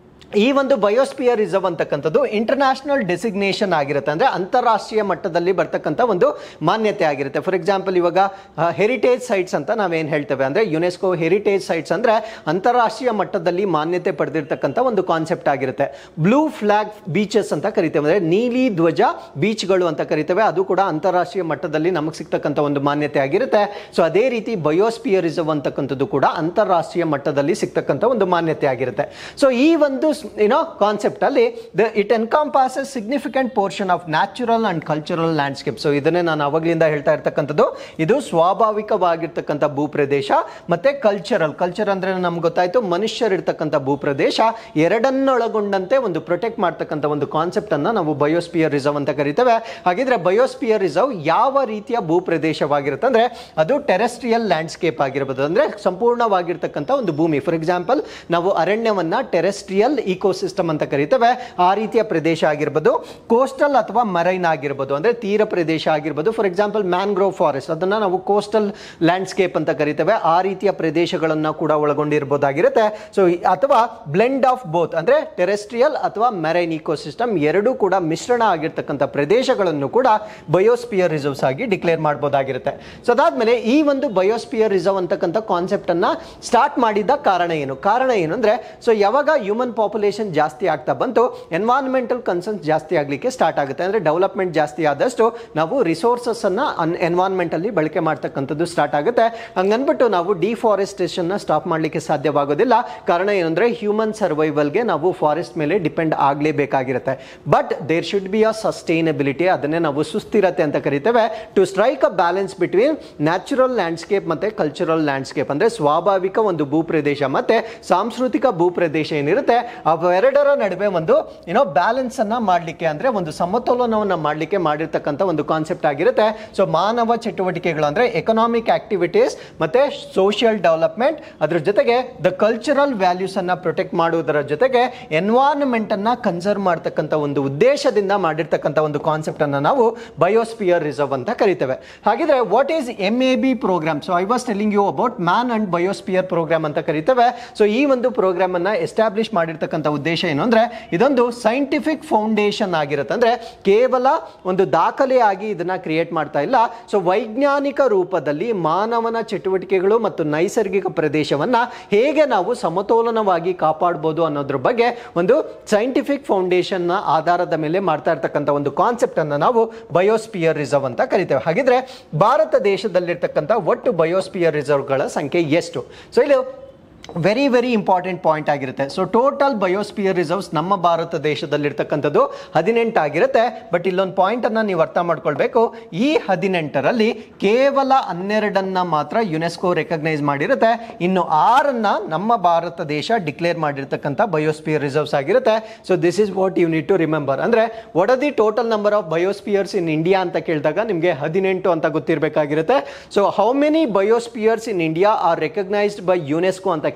ಈ ಒಂದು ಬಯೋಸ್ಪಿಯರ್ ರಿಸರ್ವ್ ಅಂತಕ್ಕಂಥದ್ದು ಇಂಟರ್ನ್ಯಾಷನಲ್ ಡೆಸಿಗ್ನೇಷನ್ ಆಗಿರುತ್ತೆ ಅಂದ್ರೆ ಅಂತಾರಾಷ್ಟ್ರೀಯ ಮಟ್ಟದಲ್ಲಿ ಬರ್ತಕ್ಕಂಥ ಒಂದು ಮಾನ್ಯತೆ ಆಗಿರುತ್ತೆ ಫಾರ್ ಎಕ್ಸಾಂಪಲ್ ಇವಾಗ ಹೆರಿಟೇಜ್ ಸೈಟ್ಸ್ ಅಂತ ನಾವೇನು ಹೇಳ್ತೇವೆ ಅಂದ್ರೆ ಯುನೆಸ್ಕೋ ಹೆರಿಟೇಜ್ ಸೈಟ್ಸ್ ಅಂದ್ರೆ ಅಂತಾರಾಷ್ಟ್ರೀಯ ಮಟ್ಟದಲ್ಲಿ ಮಾನ್ಯತೆ ಪಡೆದಿರ್ತಕ್ಕಂಥ ಒಂದು ಕಾನ್ಸೆಪ್ಟ್ ಆಗಿರುತ್ತೆ ಬ್ಲೂ ಫ್ಲಾಗ್ ಬೀಚಸ್ ಅಂತ ಕರಿತೇವೆ ಅಂದ್ರೆ ನೀಲಿ ಧ್ವಜ ಬೀಚ್ಗಳು ಅಂತ ಕರಿತೇವೆ ಅದು ಕೂಡ ಅಂತಾರಾಷ್ಟ್ರೀಯ ಮಟ್ಟದಲ್ಲಿ ನಮಗೆ ಸಿಗ್ತಕ್ಕಂಥ ಒಂದು ಮಾನ್ಯತೆ ಆಗಿರುತ್ತೆ ಸೊ ಅದೇ ರೀತಿ ಬಯೋಸ್ಪಿಯರ್ ರಿಸರ್ವ್ ಅಂತಕ್ಕಂಥದ್ದು ಕೂಡ ಅಂತಾರಾಷ್ಟ್ರೀಯ ಮಟ್ಟದಲ್ಲಿ ಸಿಗ್ತಕ್ಕಂಥ ಒಂದು ಮಾನ್ಯತೆ ಆಗಿರುತ್ತೆ ಸೊ ಈ ಒಂದು ಏನೋ ಕಾನ್ಸೆಪ್ಟ್ ಅಲ್ಲಿ it encompasses significant portion of natural and cultural landscape so ಇದನ್ನೇ ನಾನು ಅವಾಗಲಿಂದ ಹೇಳ್ತಾ ಇರ್ತಕ್ಕಂಥದ್ದು ಇದು ಸ್ವಾಭಾವಿಕವಾಗಿರ್ತಕ್ಕಂಥ ಭೂಪ್ರದೇಶ ಮತ್ತೆ ಕಲ್ಚರಲ್ ಕಲ್ಚರ್ ಅಂದ್ರೆ ನಮ್ಗೆ ಗೊತ್ತಾಯ್ತು ಮನುಷ್ಯರಿರ್ತಕ್ಕಂಥ ಭೂಪ್ರದೇಶ ಎರಡನ್ನೊಳಗೊಂಡಂತೆ ಒಂದು ಪ್ರೊಟೆಕ್ಟ್ ಮಾಡ್ತಕ್ಕಂಥ ಒಂದು ಕಾನ್ಸೆಪ್ಟ್ ಅನ್ನ ನಾವು ಬಯೋಸ್ಪಿಯರ್ ರಿಸರ್ವ್ ಅಂತ ಕರಿತೇವೆ ಹಾಗಿದ್ರೆ ಬಯೋಸ್ಪಿಯರ್ ರಿಸರ್ವ್ ಯಾವ ರೀತಿಯ ಭೂಪ್ರದೇಶವಾಗಿರುತ್ತೆ ಅಂದ್ರೆ ಅದು ಟೆರೆಸ್ಟ್ರಿಯಲ್ ಲ್ಯಾಂಡ್ಸ್ಕೇಪ್ ಆಗಿರ್ಬೋದು ಅಂದ್ರೆ ಸಂಪೂರ್ಣವಾಗಿರ್ತಕ್ಕಂಥ ಒಂದು ಭೂಮಿ ಫಾರ್ ಎಕ್ಸಾಂಪಲ್ ನಾವು ಅರಣ್ಯವನ್ನ ಟೆರೆಸ್ಟ್ರಿಯಲ್ ಇಕೋಸಿಸ್ಟಮ್ ಅಂತ ಕರಿತೇವೆ ಆ ರೀತಿಯ ಪ್ರದೇಶ ಆಗಿರ್ಬೋದು ಕೋಸ್ಟಲ್ ಅಥವಾ ಮರೈನ್ ಆಗಿರ್ಬೋದು ಅಂದ್ರೆ ತೀರ ಪ್ರದೇಶ ಆಗಿರ್ಬೋದು ಫಾರ್ ಎಕ್ಸಾಂಪಲ್ ಮ್ಯಾಂಗ್ರೋವ್ ಫಾರೆಸ್ಟ್ ಅದನ್ನ ನಾವು ಕೋಸ್ಟಲ್ ಲ್ಯಾಂಡ್ಸ್ಕೇಪ್ ಅಂತ ಕರಿತೇವೆ ಆ ರೀತಿಯ ಪ್ರದೇಶಗಳನ್ನ ಕೂಡ ಒಳಗೊಂಡಿರ್ಬೋದಾಗಿರುತ್ತೆ ಸೊ ಅಥವಾ ಬ್ಲೆಂಡ್ ಆಫ್ ಬೋತ್ ಅಂದ್ರೆ ಟೆರೆಸ್ಟ್ರಿಯಲ್ ಅಥವಾ ಮೆರೈನ್ ಇಕೋಸಿಸ್ಟಮ್ ಎರಡೂ ಕೂಡ ಮಿಶ್ರಣ ಆಗಿರ್ತಕ್ಕಂಥ ಪ್ರದೇಶಗಳನ್ನು ಕೂಡ ಬಯೋಸ್ಪಿಯರ್ ರಿಸರ್ವ್ಸ್ ಆಗಿ ಡಿಕ್ಲೇರ್ ಮಾಡಬಹುದಾಗಿರುತ್ತೆ ಸೊ ಅದಾದ್ಮೇಲೆ ಈ ಒಂದು ಬಯೋಸ್ಪಿಯರ್ ರಿಸರ್ವ್ ಅಂತಕ್ಕಂಥ ಕಾನ್ಸೆಪ್ಟ್ ಅನ್ನ ಸ್ಟಾರ್ಟ್ ಮಾಡಿದ ಕಾರಣ ಏನು ಕಾರಣ ಏನು ಅಂದ್ರೆ ಸೊ ಯಾವಾಗ ಹ್ಯೂಮನ್ ಪಾಪ್ಯುಲೇಷನ್ ಜಾಸ್ತಿ ಆಗ್ತಾ ಬಂತು ಎನ್ವಾನ್ಮೆಂಟಲ್ ಕನ್ಸರ್ನ್ಸ್ ಜಾಸ್ತಿ ಆಗಲಿಕ್ಕೆ ಸ್ಟಾರ್ಟ್ ಆಗುತ್ತೆ ಅಂದ್ರೆ ಡೆವಲಪ್ಮೆಂಟ್ ಜಾಸ್ತಿ ಆದಷ್ಟು ನಾವು ರಿಸೋರ್ಸಸ್ ಅನ್ನ ಎನ್ವಾನ್ಮೆಂಟ್ ಅಲ್ಲಿ ಬಳಕೆ ಮಾಡ್ತಕ್ಕಂಥದ್ದು ಸ್ಟಾರ್ಟ್ ಆಗುತ್ತೆ ಹಂಗನ್ಬಿಟ್ಟು ನಾವು ಡಿಫಾರೆಸ್ಟೇಷನ್ ನ ಸ್ಟಾಪ್ ಮಾಡಲಿಕ್ಕೆ ಸಾಧ್ಯವಾಗೋದಿಲ್ಲ ಕಾರಣ ಏನಂದ್ರೆ ಹ್ಯೂಮನ್ ಸರ್ವೈವಲ್ಗೆ ನಾವು ಫಾರೆಸ್ಟ್ ಮೇಲೆ ಡಿಪೆಂಡ್ ಆಗಲೇಬೇಕಾಗಿರುತ್ತೆ but there should be a sustainability ಅದನ್ನೇ ನಾವು ಸುಸ್ಥಿರತೆ ಅಂತ ಕರಿತೇವೆ to strike a balance between natural landscape ಮತ್ತೆ ಕಲ್ಚರಲ್ ಲ್ಯಾಂಡ್ಸ್ಕೇಪ್ ಅಂದ್ರೆ ಸ್ವಾಭಾವಿಕ ಒಂದು ಭೂಪ್ರದೇಶ ಮತ್ತೆ ಸಾಂಸ್ಕೃತಿಕ ಭೂಪ್ರದೇಶ ಏನಿರುತ್ತೆ ಅವೆರಡರ ನಡುವೆ ಒಂದು ಏನೋ ಬ್ಯಾಲೆನ್ಸ್ ಅನ್ನ ಮಾಡಲಿಕ್ಕೆ ಅಂದ್ರೆ ಒಂದು ಸಮತೋಲನವನ್ನ ಮಾಡಲಿಕ್ಕೆ ಮಾಡಿರ್ತಕ್ಕಂಥ ಒಂದು ಕಾನ್ಸೆಪ್ಟ್ ಆಗಿರುತ್ತೆ ಸೊ ಮಾನವ ಚಟುವಟಿಕೆಗಳು ಅಂದ್ರೆ ಎಕನಾಮಿಕ್ ಆಕ್ಟಿವಿಟೀಸ್ ಮತ್ತೆ ಸೋಷಿಯಲ್ ಡೆವಲಪ್ಮೆಂಟ್ ಅದ್ರ ಜೊತೆಗೆ ದ ಕಲ್ಚರಲ್ ವ್ಯಾಲ್ಯೂಸ್ ಅನ್ನ ಪ್ರೊಟೆಕ್ಟ್ ಮಾಡುವುದರ ಜೊತೆಗೆ ಎನ್ವಾನ್ಮೆಂಟ್ ಅನ್ನ ಕನ್ಸರ್ವ್ ಮಾಡ್ತಕ್ಕಂಥ ಒಂದು ಉದ್ದೇಶದಿಂದ ಮಾಡಿರ್ತಕ್ಕಂಥ ಒಂದು ಕಾನ್ಸೆಪ್ಟ್ ಅನ್ನ ನಾವು ಬಯೋಸ್ಪಿಯರ್ ರಿಸರ್ವ್ ಅಂತ ಕರಿತೇವೆ ಹಾಗಿದ್ರೆ what is M A B program so I was telling you about man and biosphere program ಅಂತ ಕರಿತೇವೆ ಸೊ ಈ ಒಂದು ಪ್ರೋಗ್ರಾಮ್ ಅನ್ನ ಎಸ್ಟಾಬ್ಲಿಷ್ ಮಾಡಿರ್ತಕ್ಕಂಥ ಉದ್ದೇಶ ಏನು ಅಂದ್ರೆ ಇದೊಂದು ಸೈಂಟಿಫಿಕ್ ಫೌಂಡೇಶನ್ ಆಗಿರುತ್ತೆ ಅಂದ್ರೆ ಕೇವಲ ಒಂದು ದಾಖಲೆಯಾಗಿ ಇದನ್ನ ಕ್ರಿಯೇಟ್ ಮಾಡ್ತಾ ಇಲ್ಲ ಸೊ ವೈಜ್ಞಾನಿಕ ರೂಪದಲ್ಲಿ ಮಾನವನ ಚಟುವಟಿಕೆಗಳು ಮತ್ತು ನೈಸರ್ಗಿಕ ಪ್ರದೇಶವನ್ನ ಹೇಗೆ ನಾವು ಸಮತೋಲನವಾಗಿ ಕಾಪಾಡಬಹುದು ಅನ್ನೋದ್ರ ಬಗ್ಗೆ ಒಂದು ಸೈಂಟಿಫಿಕ್ ಫೌಂಡೇಶನ್ ನ ಆಧಾರದ ಮೇಲೆ ಮಾಡ್ತಾ ಇರ್ತಕ್ಕಂಥ ಒಂದು ಕಾನ್ಸೆಪ್ಟ್ ಅನ್ನ ನಾವು ಬಯೋಸ್ಪಿಯರ್ ರಿಸರ್ವ್ ಅಂತ ಕರಿತೇವೆ ಹಾಗಿದ್ರೆ ಭಾರತ ದೇಶದಲ್ಲಿರ್ತಕ್ಕಂಥ ಒಟ್ಟು ಬಯೋಸ್ಪಿಯರ್ ರಿಸರ್ವ್ಗಳ ಸಂಖ್ಯೆ ಎಷ್ಟು ಸೊ ಇಲ್ಲಿ ವೆರಿ ವೆರಿ ಇಂಪಾರ್ಟೆಂಟ್ ಪಾಯಿಂಟ್ ಆಗಿರುತ್ತೆ ಸೊ ಟೋಟಲ್ ಬಯೋಸ್ಪಿಯರ್ ರಿಸರ್ವ್ಸ್ ನಮ್ಮ ಭಾರತ ದೇಶದಲ್ಲಿರ್ತಕ್ಕಂಥದ್ದು ಹದಿನೆಂಟು ಆಗಿರುತ್ತೆ ಬಟ್ ಇಲ್ಲೊಂದು ಪಾಯಿಂಟ್ ಅನ್ನ ನೀವು ಅರ್ಥ ಮಾಡ್ಕೊಳ್ಬೇಕು ಈ ಹದಿನೆಂಟರಲ್ಲಿ ಕೇವಲ ಹನ್ನೆರಡನ್ನ ಮಾತ್ರ ಯುನೆಸ್ಕೋ ರೆಕಗ್ನೈಸ್ ಮಾಡಿರುತ್ತೆ ಇನ್ನು ಆರನ್ನ ನಮ್ಮ ಭಾರತ ದೇಶ ಡಿಕ್ಲೇರ್ ಮಾಡಿರ್ತಕ್ಕಂಥ ಬಯೋಸ್ಪಿಯರ್ ರಿಸರ್ವ್ಸ್ ಆಗಿರುತ್ತೆ so this is what you need to remember ಅಂದ್ರೆ what are the total number of biospheres in India ಅಂತ ಕೇಳಿದಾಗ ನಿಮಗೆ ಹದಿನೆಂಟು ಅಂತ ಗೊತ್ತಿರಬೇಕಾಗಿರುತ್ತೆ so how many biospheres in India are recognised by UNESCO ಅಂತ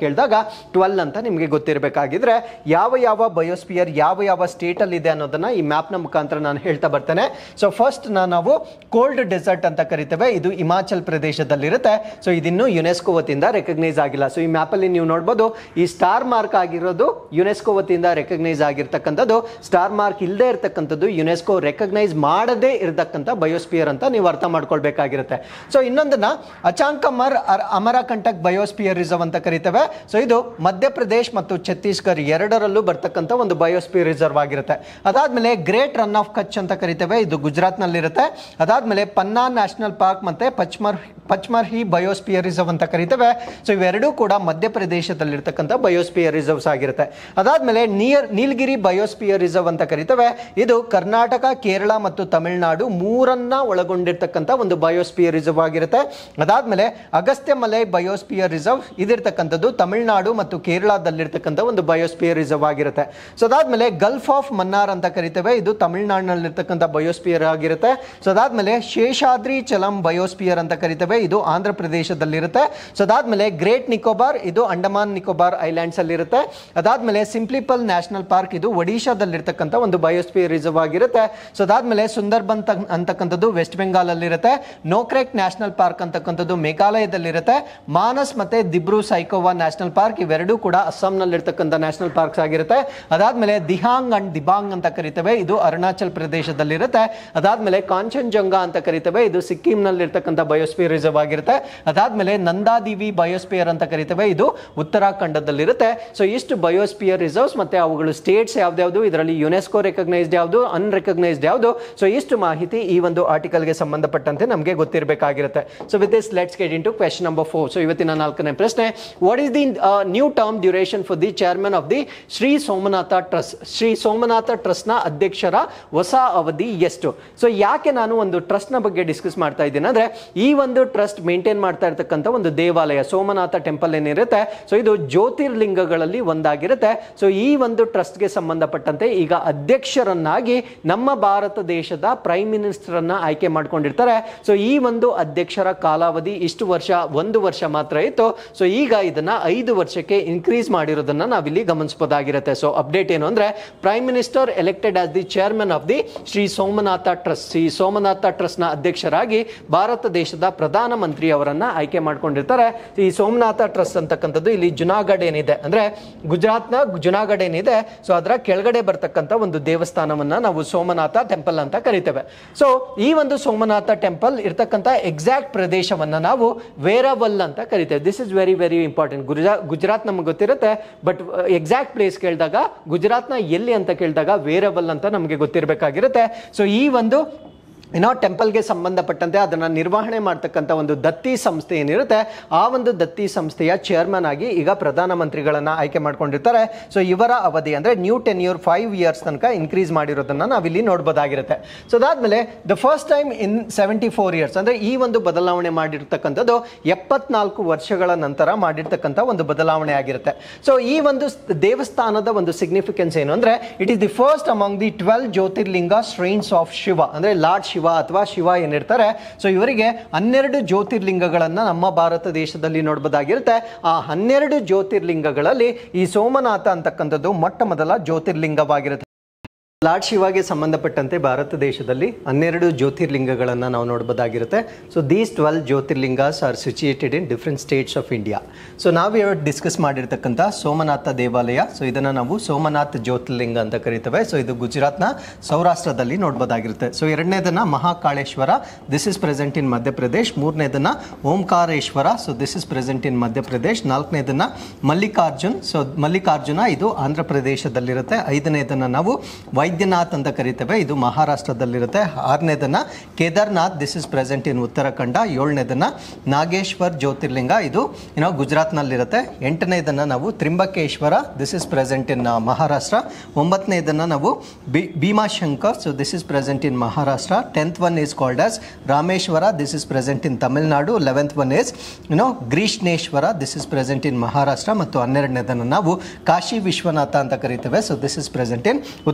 ಕೇಳಿದಾಗ ಟ್ವೆಲ್ ಅಂತ ನಿಮಗೆ ಗೊತ್ತಿರಬೇಕಾಗಿದ್ರೆ ಯಾವ ಯಾವ ಬಯೋಸ್ಪಿಯರ್ ಯಾವ ಯಾವ ಸ್ಟೇಟಲ್ಲಿ ಇದೆ ಅನ್ನೋದನ್ನ ಈ ಮ್ಯಾಪ್ನ ಮುಖಾಂತರ ನಾನು ಹೇಳ್ತಾ ಬರ್ತೇನೆ ಸೊ ಫಸ್ಟ್ ನಾವು ಕೋಲ್ಡ್ ಡೆಸರ್ಟ್ ಅಂತ ಕರಿತೇವೆ ಇದು ಹಿಮಾಚಲ್ ಪ್ರದೇಶದಲ್ಲಿರುತ್ತೆ ಸೊ ಇದಿನ್ನು ಯುನೆಸ್ಕೋ ವತಿಯಿಂದ ರೆಕಗ್ನೈಸ್ ಆಗಿಲ್ಲ ಸೊ ಈ ಮ್ಯಾಪಲ್ಲಿ ನೀವು ನೋಡ್ಬೋದು ಈ ಸ್ಟಾರ್ ಮಾರ್ಕ್ ಆಗಿರೋದು ಯುನೆಸ್ಕೋ ವತಿಯಿಂದ ರೆಕಗ್ನೈಸ್ ಆಗಿರ್ತಕ್ಕಂಥದ್ದು ಸ್ಟಾರ್ ಮಾರ್ಕ್ ಇಲ್ಲದೆ ಇರತಕ್ಕಂಥದ್ದು ಯುನೆಸ್ಕೋ ರೆಕಗ್ನೈಸ್ ಮಾಡದೇ ಇರತಕ್ಕಂಥ ಬಯೋಸ್ಪಿಯರ್ ಅಂತ ನೀವು ಅರ್ಥ ಮಾಡ್ಕೊಳ್ಬೇಕಾಗಿರುತ್ತೆ ಸೊ ಇನ್ನೊಂದನ್ನ ಅಚಾಂಕಮರ್ ಅರ್- ಅಮರಕಂಟಕ್ ಬಯೋಸ್ಪಿಯರ್ ರಿಸರ್ವ್ ಅಂತ ಕರಿತೇವೆ ಸೊ ಇದು ಮಧ್ಯಪ್ರದೇಶ್ ಮತ್ತು ಛತ್ತೀಸ್ಗಢ ಎರಡರಲ್ಲೂ ಬರ್ತಕ್ಕಂಥ ಒಂದು ಬಯೋಸ್ಪಿಯರ್ ರಿಸರ್ವ್ ಆಗಿರುತ್ತೆ ಅದಾದ್ಮೇಲೆ ಗ್ರೇಟ್ ರನ್ ಆಫ್ ಕಚ್ ಅಂತ ಕರಿತೇವೆ ಇದು ಗುಜರಾತ್ನಲ್ಲಿರುತ್ತೆ ಅದಾದ್ಮೇಲೆ ಪನ್ನಾ ನ್ಯಾಷನಲ್ ಪಾರ್ಕ್ ಮತ್ತೆ ಪಚ್ಮರ್ ಪಚ್ಮರ್ಹಿ ಬಯೋಸ್ಪಿಯರ್ ರಿಸರ್ವ್ ಅಂತ ಕರಿತೇವೆ ಸೊ ಇವೆರಡೂ ಕೂಡ ಮಧ್ಯಪ್ರದೇಶದಲ್ಲಿರ್ತಕ್ಕಂಥ ಬಯೋಸ್ಪಿಯರ್ ರಿಸರ್ವ್ಸ್ ಆಗಿರುತ್ತೆ ಅದಾದ್ಮೇಲೆ ನಿಯರ್ ನೀಲಗಿರಿ ಬಯೋಸ್ಪಿಯರ್ ರಿಸರ್ವ್ ಅಂತ ಕರಿತೇವೆ ಇದು ಕರ್ನಾಟಕ ಕೇರಳ ಮತ್ತು ತಮಿಳುನಾಡು ಮೂರನ್ನ ಒಳಗೊಂಡಿರ್ತಕ್ಕಂಥ ಒಂದು ಬಯೋಸ್ಪಿಯರ್ ರಿಸರ್ವ್ ಆಗಿರುತ್ತೆ ಅದಾದ್ಮೇಲೆ ಅಗಸ್ತ್ಯ ಮಲೈ ಬಯೋಸ್ಪಿಯರ್ ರಿಸರ್ವ್ ಇದಿರ್ತಕ್ಕಂಥದ್ದು ತಮಿಳುನಾಡು ಮತ್ತು ಕೇರಳದಲ್ಲಿರ್ತಕ್ಕಂಥ ಒಂದು ಬಯೋಸ್ಪಿಯರ್ ರಿಸರ್ವ್ ಆಗಿರುತ್ತೆ ಸೊ ಅದಾದ್ಮೇಲೆ ಗಲ್ಫ್ ಆಫ್ ಮನ್ನಾರ್ ಅಂತ ಕರಿತೇವೆ ಇದು ತಮಿಳುನಾಡಿನಲ್ಲಿರ್ತಕ್ಕಂಥ ಬಯೋಸ್ಪಿಯರ್ ಆಗಿರುತ್ತೆ ಸೊ ಅದಾದ್ಮೇಲೆ ಶೇಷಾದ್ರಿ ಚಲಂ ಬಯೋಸ್ಪಿಯರ್ ಅಂತ ಕರಿತೇವೆ ಇದು ಆಂಧ್ರ ಪ್ರದೇಶದಲ್ಲಿರುತ್ತೆ ಸೊ ಅದಾದ್ಮೇಲೆ ಗ್ರೇಟ್ ನಿಕೋಬಾರ್ ಇದು ಅಂಡಮಾನ್ ನಿಕೋಬಾರ್ ಐಲ್ಯಾಂಡ್ಸ್ ಅಲ್ಲಿ ಇರುತ್ತೆ ಅದಾದ್ಮೇಲೆ ಸಿಂಪ್ಲಿಪಲ್ ನ್ಯಾಷನಲ್ ಪಾರ್ಕ್ ಇದು ಒಡಿಶಾದಲ್ಲಿರ್ತಕ್ಕಂಥ ಒಂದು ಬಯೋಸ್ಪಿಯರ್ ರಿಸರ್ವ್ ಆಗಿರುತ್ತೆ ಸೊ ಅದಾದ್ಮೇಲೆ ಸುಂದರ್ಬನ್ ತಕ್- ಅಂತಕ್ಕಂಥದ್ದು ವೆಸ್ಟ್ ಬೆಂಗಾಲ್ ಅಲ್ಲಿರುತ್ತೆ ನೋಕ್ರೆಕ್ ನ್ಯಾಷನಲ್ ಪಾರ್ಕ್ ಅಂತಕ್ಕಂಥದ್ದು ಮೇಘಾಲಯದಲ್ಲಿರುತ್ತೆ ಮಾನಸ್ ಮತ್ತೆ ದಿಬ್ರು ಸೈಕೋವಾ ನ್ಯಾಷನಲ್ ಪಾರ್ಕ್ ಇವೆರಡೂ ಕೂಡ ಅಸ್ಸಾಂನಲ್ಲಿರ್ತಕ್ಕಂಥ ನ್ಯಾಷನಲ್ ಪಾರ್ಕ್ಸ್ ಆಗಿರುತ್ತೆ ಅದಾದ್ಮೇಲೆ ದಿಹಾಂಗ್ ಅಂಡ್ ದಿಬಾಂಗ್ ಅಂತ ಕರಿತೇವೆ ಇದು ಅರುಣಾಚಲ್ ಪ್ರದೇಶದಲ್ಲಿರುತ್ತೆ ಅದಾದ್ಮೇಲೆ ಕಾಂಚನ್ಜಂಗಾ ಅಂತ ಕರಿತೇವೆ ಇದು ಸಿಕ್ಕಿಂನಲ್ಲಿರ್ತಕ್ಕಂಥ ಬಯೋಸ್ಪಿಯರ್ ರಿಸರ್ವ್ ಆಗಿರುತ್ತೆ ಅದಾದ್ಮೇಲೆ ನಂದಾದಿವಿ ಬಯೋಸ್ಪಿಯರ್ ಅಂತ ಕರಿತೇವೆ ಇದು ಉತ್ತರಾಖಂಡದಲ್ಲಿರುತ್ತೆ ಸೊ ಇಷ್ಟು ಬಯೋಸ್ಪಿಯರ್ ರಿಸರ್ವ್ಸ್ ಮತ್ತೆ ಅವುಗಳು ಸ್ಟೇಟ್ಸ್ ಯಾವ್ದ್ಯಾವ್ದು ಇದರಲ್ಲಿ ಯುನೆಸ್ಕೋ ರೆಕಗ್ನೈಸ್ಡ್ ಯಾವುದು ಅನ್ರೆಕಗ್ನೈಸ್ಡ್ ಯಾವುದು ಸೊ ಇಷ್ಟು ಮಾಹಿತಿ ಈ ಒಂದು ಆರ್ಟಿಕಲ್ಗೆ ಸಂಬಂಧಪಟ್ಟಂತೆ ನಮಗೆ ಗೊತ್ತಿರಬೇಕಾಗಿರುತ್ತೆ so with this let's get into question number four so ಇವತ್ತಿನ ನಾಲ್ಕನೇ ಪ್ರಶ್ನೆ what is the new term duration for the chairman of the Shri Somnath trust Shri Somnath ಟ್ರಸ್ಟ್ನ ಅಧ್ಯಕ್ಷರ ಹೊಸ ಅವಧಿ ಎಷ್ಟು ಸೊ ಯಾಕೆ ನಾನು ಒಂದು ಟ್ರಸ್ಟ್ನ ಬಗ್ಗೆ ಡಿಸ್ಕಸ್ ಮಾಡ್ತಾ ಇದ್ದೀನಿ ಅಂದ್ರೆ ಈ ಒಂದು ಟ್ರಸ್ಟ್ ಮೇಂಟೈನ್ ಮಾಡ್ತಾ ಇರ್ತಕ್ಕಂಥ ಒಂದು ದೇವಾಲಯ ಸೋಮನಾಥ ಟೆಂಪಲ್ ಏನಿರುತ್ತೆ ಸೊ ಇದು ಜ್ಯೋತಿರ್ಲಿಂಗಗಳಲ್ಲಿ ಒಂದಾಗಿರುತ್ತೆ ಸೊ ಈ ಒಂದು ಟ್ರಸ್ಟ್ಗೆ ಸಂಬಂಧಪಟ್ಟಂತೆ ಈಗ ಅಧ್ಯಕ್ಷರನ್ನಾಗಿ ನಮ್ಮ ಭಾರತ ದೇಶದ ಪ್ರೈಮ್ ಮಿನಿಸ್ಟರ್ ಅನ್ನ ಆಯ್ಕೆ ಮಾಡ್ಕೊಂಡಿರ್ತಾರೆ ಸೊ ಈ ಒಂದು ಅಧ್ಯಕ್ಷರ ಕಾಲಾವಧಿ ಇಷ್ಟು ವರ್ಷ ಒಂದು ವರ್ಷ ಮಾತ್ರ ಇತ್ತು ಸೊ ಈಗ ಇದನ್ನ ಐದು ವರ್ಷಕ್ಕೆ ಇನ್ಕ್ರೀಸ್ ಮಾಡಿರೋದನ್ನ ನಾವಿಲ್ಲಿ ಗಮನಿಸಬಹುದಾಗಿರುತ್ತೆ ಸೊ ಅಪ್ಡೇಟ್ ಏನು ಅಂದ್ರೆ prime minister elected as the chairman of the Shri Somnath trust Shri Somnath trust ನ ಅಧ್ಯಕ್ಷರಾಗಿ ಭಾರತ ದೇಶದ ಪ್ರಧಾನ ಮಂತ್ರಿ ಅವರನ್ನ ಆಯ್ಕೆ ಮಾಡ್ಕೊಂಡಿರ್ತಾರೆ ಈ ಸೋಮನಾಥ ಟ್ರಸ್ಟ್ ಅಂತಕ್ಕಂಥದ್ದು ಇಲ್ಲಿ ಜುನಾಗಢ್ ಏನಿದೆ ಅಂದ್ರೆ ಗುಜರಾತ್ನ ಜುನಾಗಢ್ ಏನಿದೆ ಸೊ ಅದರ ಕೆಳಗಡೆ ಬರ್ತಕ್ಕಂಥ ಒಂದು ದೇವಸ್ಥಾನವನ್ನ ನಾವು ಸೋಮನಾಥ ಟೆಂಪಲ್ ಅಂತ ಕರಿತೇವೆ ಸೊ ಈ ಒಂದು ಸೋಮನಾಥ ಟೆಂಪಲ್ ಇರ್ತಕ್ಕಂಥ ಎಕ್ಸಾಕ್ಟ್ ಪ್ರದೇಶವನ್ನ ನಾವು ವೇರವಲ್ ಅಂತ ಕರಿತೇವೆ this is very very important Gujarat Gujarat ನಮ್ಗೆ ಗೊತ್ತಿರುತ್ತೆ ಬಟ್ ಎಕ್ಸಾಕ್ಟ್ ಪ್ಲೇಸ್ ಕೇಳಿದಾಗ ಗುಜರಾತ್ನ ಎಲ್ಲಿ ಅಂತ ಕೇಳಿದಾಗ ವೇರವಲ್ ಅಂತ ನಮಗೆ ಗೊತ್ತಿರಬೇಕಾಗಿರುತ್ತೆ ಸೊ ಈ ಒಂದು ಏನೋ ಟೆಂಪಲ್ಗೆ ಸಂಬಂಧಪಟ್ಟಂತೆ ಅದನ್ನು ನಿರ್ವಹಣೆ ಮಾಡ್ತಕ್ಕಂಥ ಒಂದು ದತ್ತಿ ಸಂಸ್ಥೆ ಏನಿರುತ್ತೆ ಆ ಒಂದು ದತ್ತಿ ಸಂಸ್ಥೆಯ ಚೇರ್ಮನ್ ಆಗಿ ಈಗ ಪ್ರಧಾನಮಂತ್ರಿಗಳನ್ನ ಆಯ್ಕೆ ಮಾಡ್ಕೊಂಡಿರ್ತಾರೆ ಸೊ ಇವರ ಅವಧಿ ಅಂದ್ರೆ new ten year five years ತನಕ ಇನ್ಕ್ರೀಸ್ ಮಾಡಿರೋದನ್ನ ನಾವಿಲ್ಲಿ ನೋಡ್ಬೋದಾಗಿರುತ್ತೆ ಸೊ ಅದಾದ್ಮೇಲೆ the first time in seventy four years ಅಂದ್ರೆ ಈ ಒಂದು ಬದಲಾವಣೆ ಮಾಡಿರ್ತಕ್ಕಂಥದ್ದು ಎಪ್ಪತ್ನಾಲ್ಕು ವರ್ಷಗಳ ನಂತರ ಮಾಡಿರ್ತಕ್ಕಂಥ ಒಂದು ಬದಲಾವಣೆ ಆಗಿರುತ್ತೆ ಸೊ ಈ ಒಂದು ಸ್- ದೇವಸ್ಥಾನದ ಒಂದು ಸಿಗ್ನಿಫಿಕೆನ್ಸ್ ಏನು ಅಂದ್ರೆ it is the first among the twelve Jyotirlinga shrines of Shiva ಅಂದ್ರೆ ಲಾರ್ಡ್ ಶಿವ ಅಥವಾ ಶಿವ ಏನಿರ್ತಾರೆ ಸೊ ಇವರಿಗೆ ಹನ್ನೆರಡು ಜ್ಯೋತಿರ್ಲಿಂಗಗಳನ್ನ ನಮ್ಮ ಭಾರತ ದೇಶದಲ್ಲಿ ನೋಡ್ಬೋದಾಗಿರುತ್ತೆ ಆ ಹನ್ನೆರಡು ಜ್ಯೋತಿರ್ಲಿಂಗಗಳಲ್ಲಿ ಈ ಸೋಮನಾಥ ಅಂತಕ್ಕಂಥದ್ದು ಮೊಟ್ಟ ಮೊದಲ ಜ್ಯೋತಿರ್ಲಿಂಗವಾಗಿರುತ್ತೆ ಲಾರ್ಡ್ ಶಿವಾಗೆ ಸಂಬಂಧಪಟ್ಟಂತೆ ಭಾರತ ದೇಶದಲ್ಲಿ ಹನ್ನೆರಡು ಜ್ಯೋತಿರ್ಲಿಂಗಗಳನ್ನು ನಾವು ನೋಡ್ಬೋದಾಗಿರುತ್ತೆ so these twelve Jyotirlingas are situated in different states of India so ನಾವು ಇವತ್ತು ಡಿಸ್ಕಸ್ ಮಾಡಿರ್ತಕ್ಕಂಥ ಸೋಮನಾಥ ದೇವಾಲಯ ಸೊ ಇದನ್ನು ನಾವು ಸೋಮನಾಥ್ ಜ್ಯೋತಿರ್ಲಿಂಗ ಅಂತ ಕರಿತೇವೆ ಸೊ ಇದು ಗುಜರಾತ್ನ ಸೌರಾಷ್ಟ್ರದಲ್ಲಿ ನೋಡ್ಬೋದಾಗಿರುತ್ತೆ ಸೊ ಎರಡನೇದನ್ನ Mahakaleshwar this is present in Madhya Pradesh ಮೂರನೇದನ್ನ Omkareshwar so this is present in Madhya Pradesh ನಾಲ್ಕನೇದನ್ನ ಮಲ್ಲಿಕಾರ್ಜುನ್ ಸೊ ಮಲ್ಲಿಕಾರ್ಜುನ ಇದು ಆಂಧ್ರ ಪ್ರದೇಶದಲ್ಲಿರುತ್ತೆ ಐದನೇದನ್ನ ನಾವು ವೈದ್ಯನಾಥ್ ಅಂತ ಕರಿತೇವೆ ಇದು ಮಹಾರಾಷ್ಟ್ರದಲ್ಲಿರುತ್ತೆ ಆರನೇದನ್ನ Kedarnath this is present in Uttarakhand ಏಳನೇದನ್ನ ನಾಗೇಶ್ವರ್ ಜ್ಯೋತಿರ್ಲಿಂಗ ಇದು ಏನೋ ಗುಜರಾತ್ನಲ್ಲಿರುತ್ತೆ ಎಂಟನೇದನ್ನ ನಾವು Trimbakeshwar this is present in Maharashtra ಒಂಬತ್ತನೇದನ್ನ ನಾವು ಬಿ Bhimashankar so this is present in Maharashtra tenth one is called as Rameshwar this is present in Tamil Nadu eleventh one is you know Grishneshwar this is present in Maharashtra ಮತ್ತು ಹನ್ನೆರಡನೇದನ್ನು ನಾವು ಕಾಶಿ ವಿಶ್ವನಾಥ ಅಂತ ಕರಿತೇವೆ so this is present in Uttar Pradesh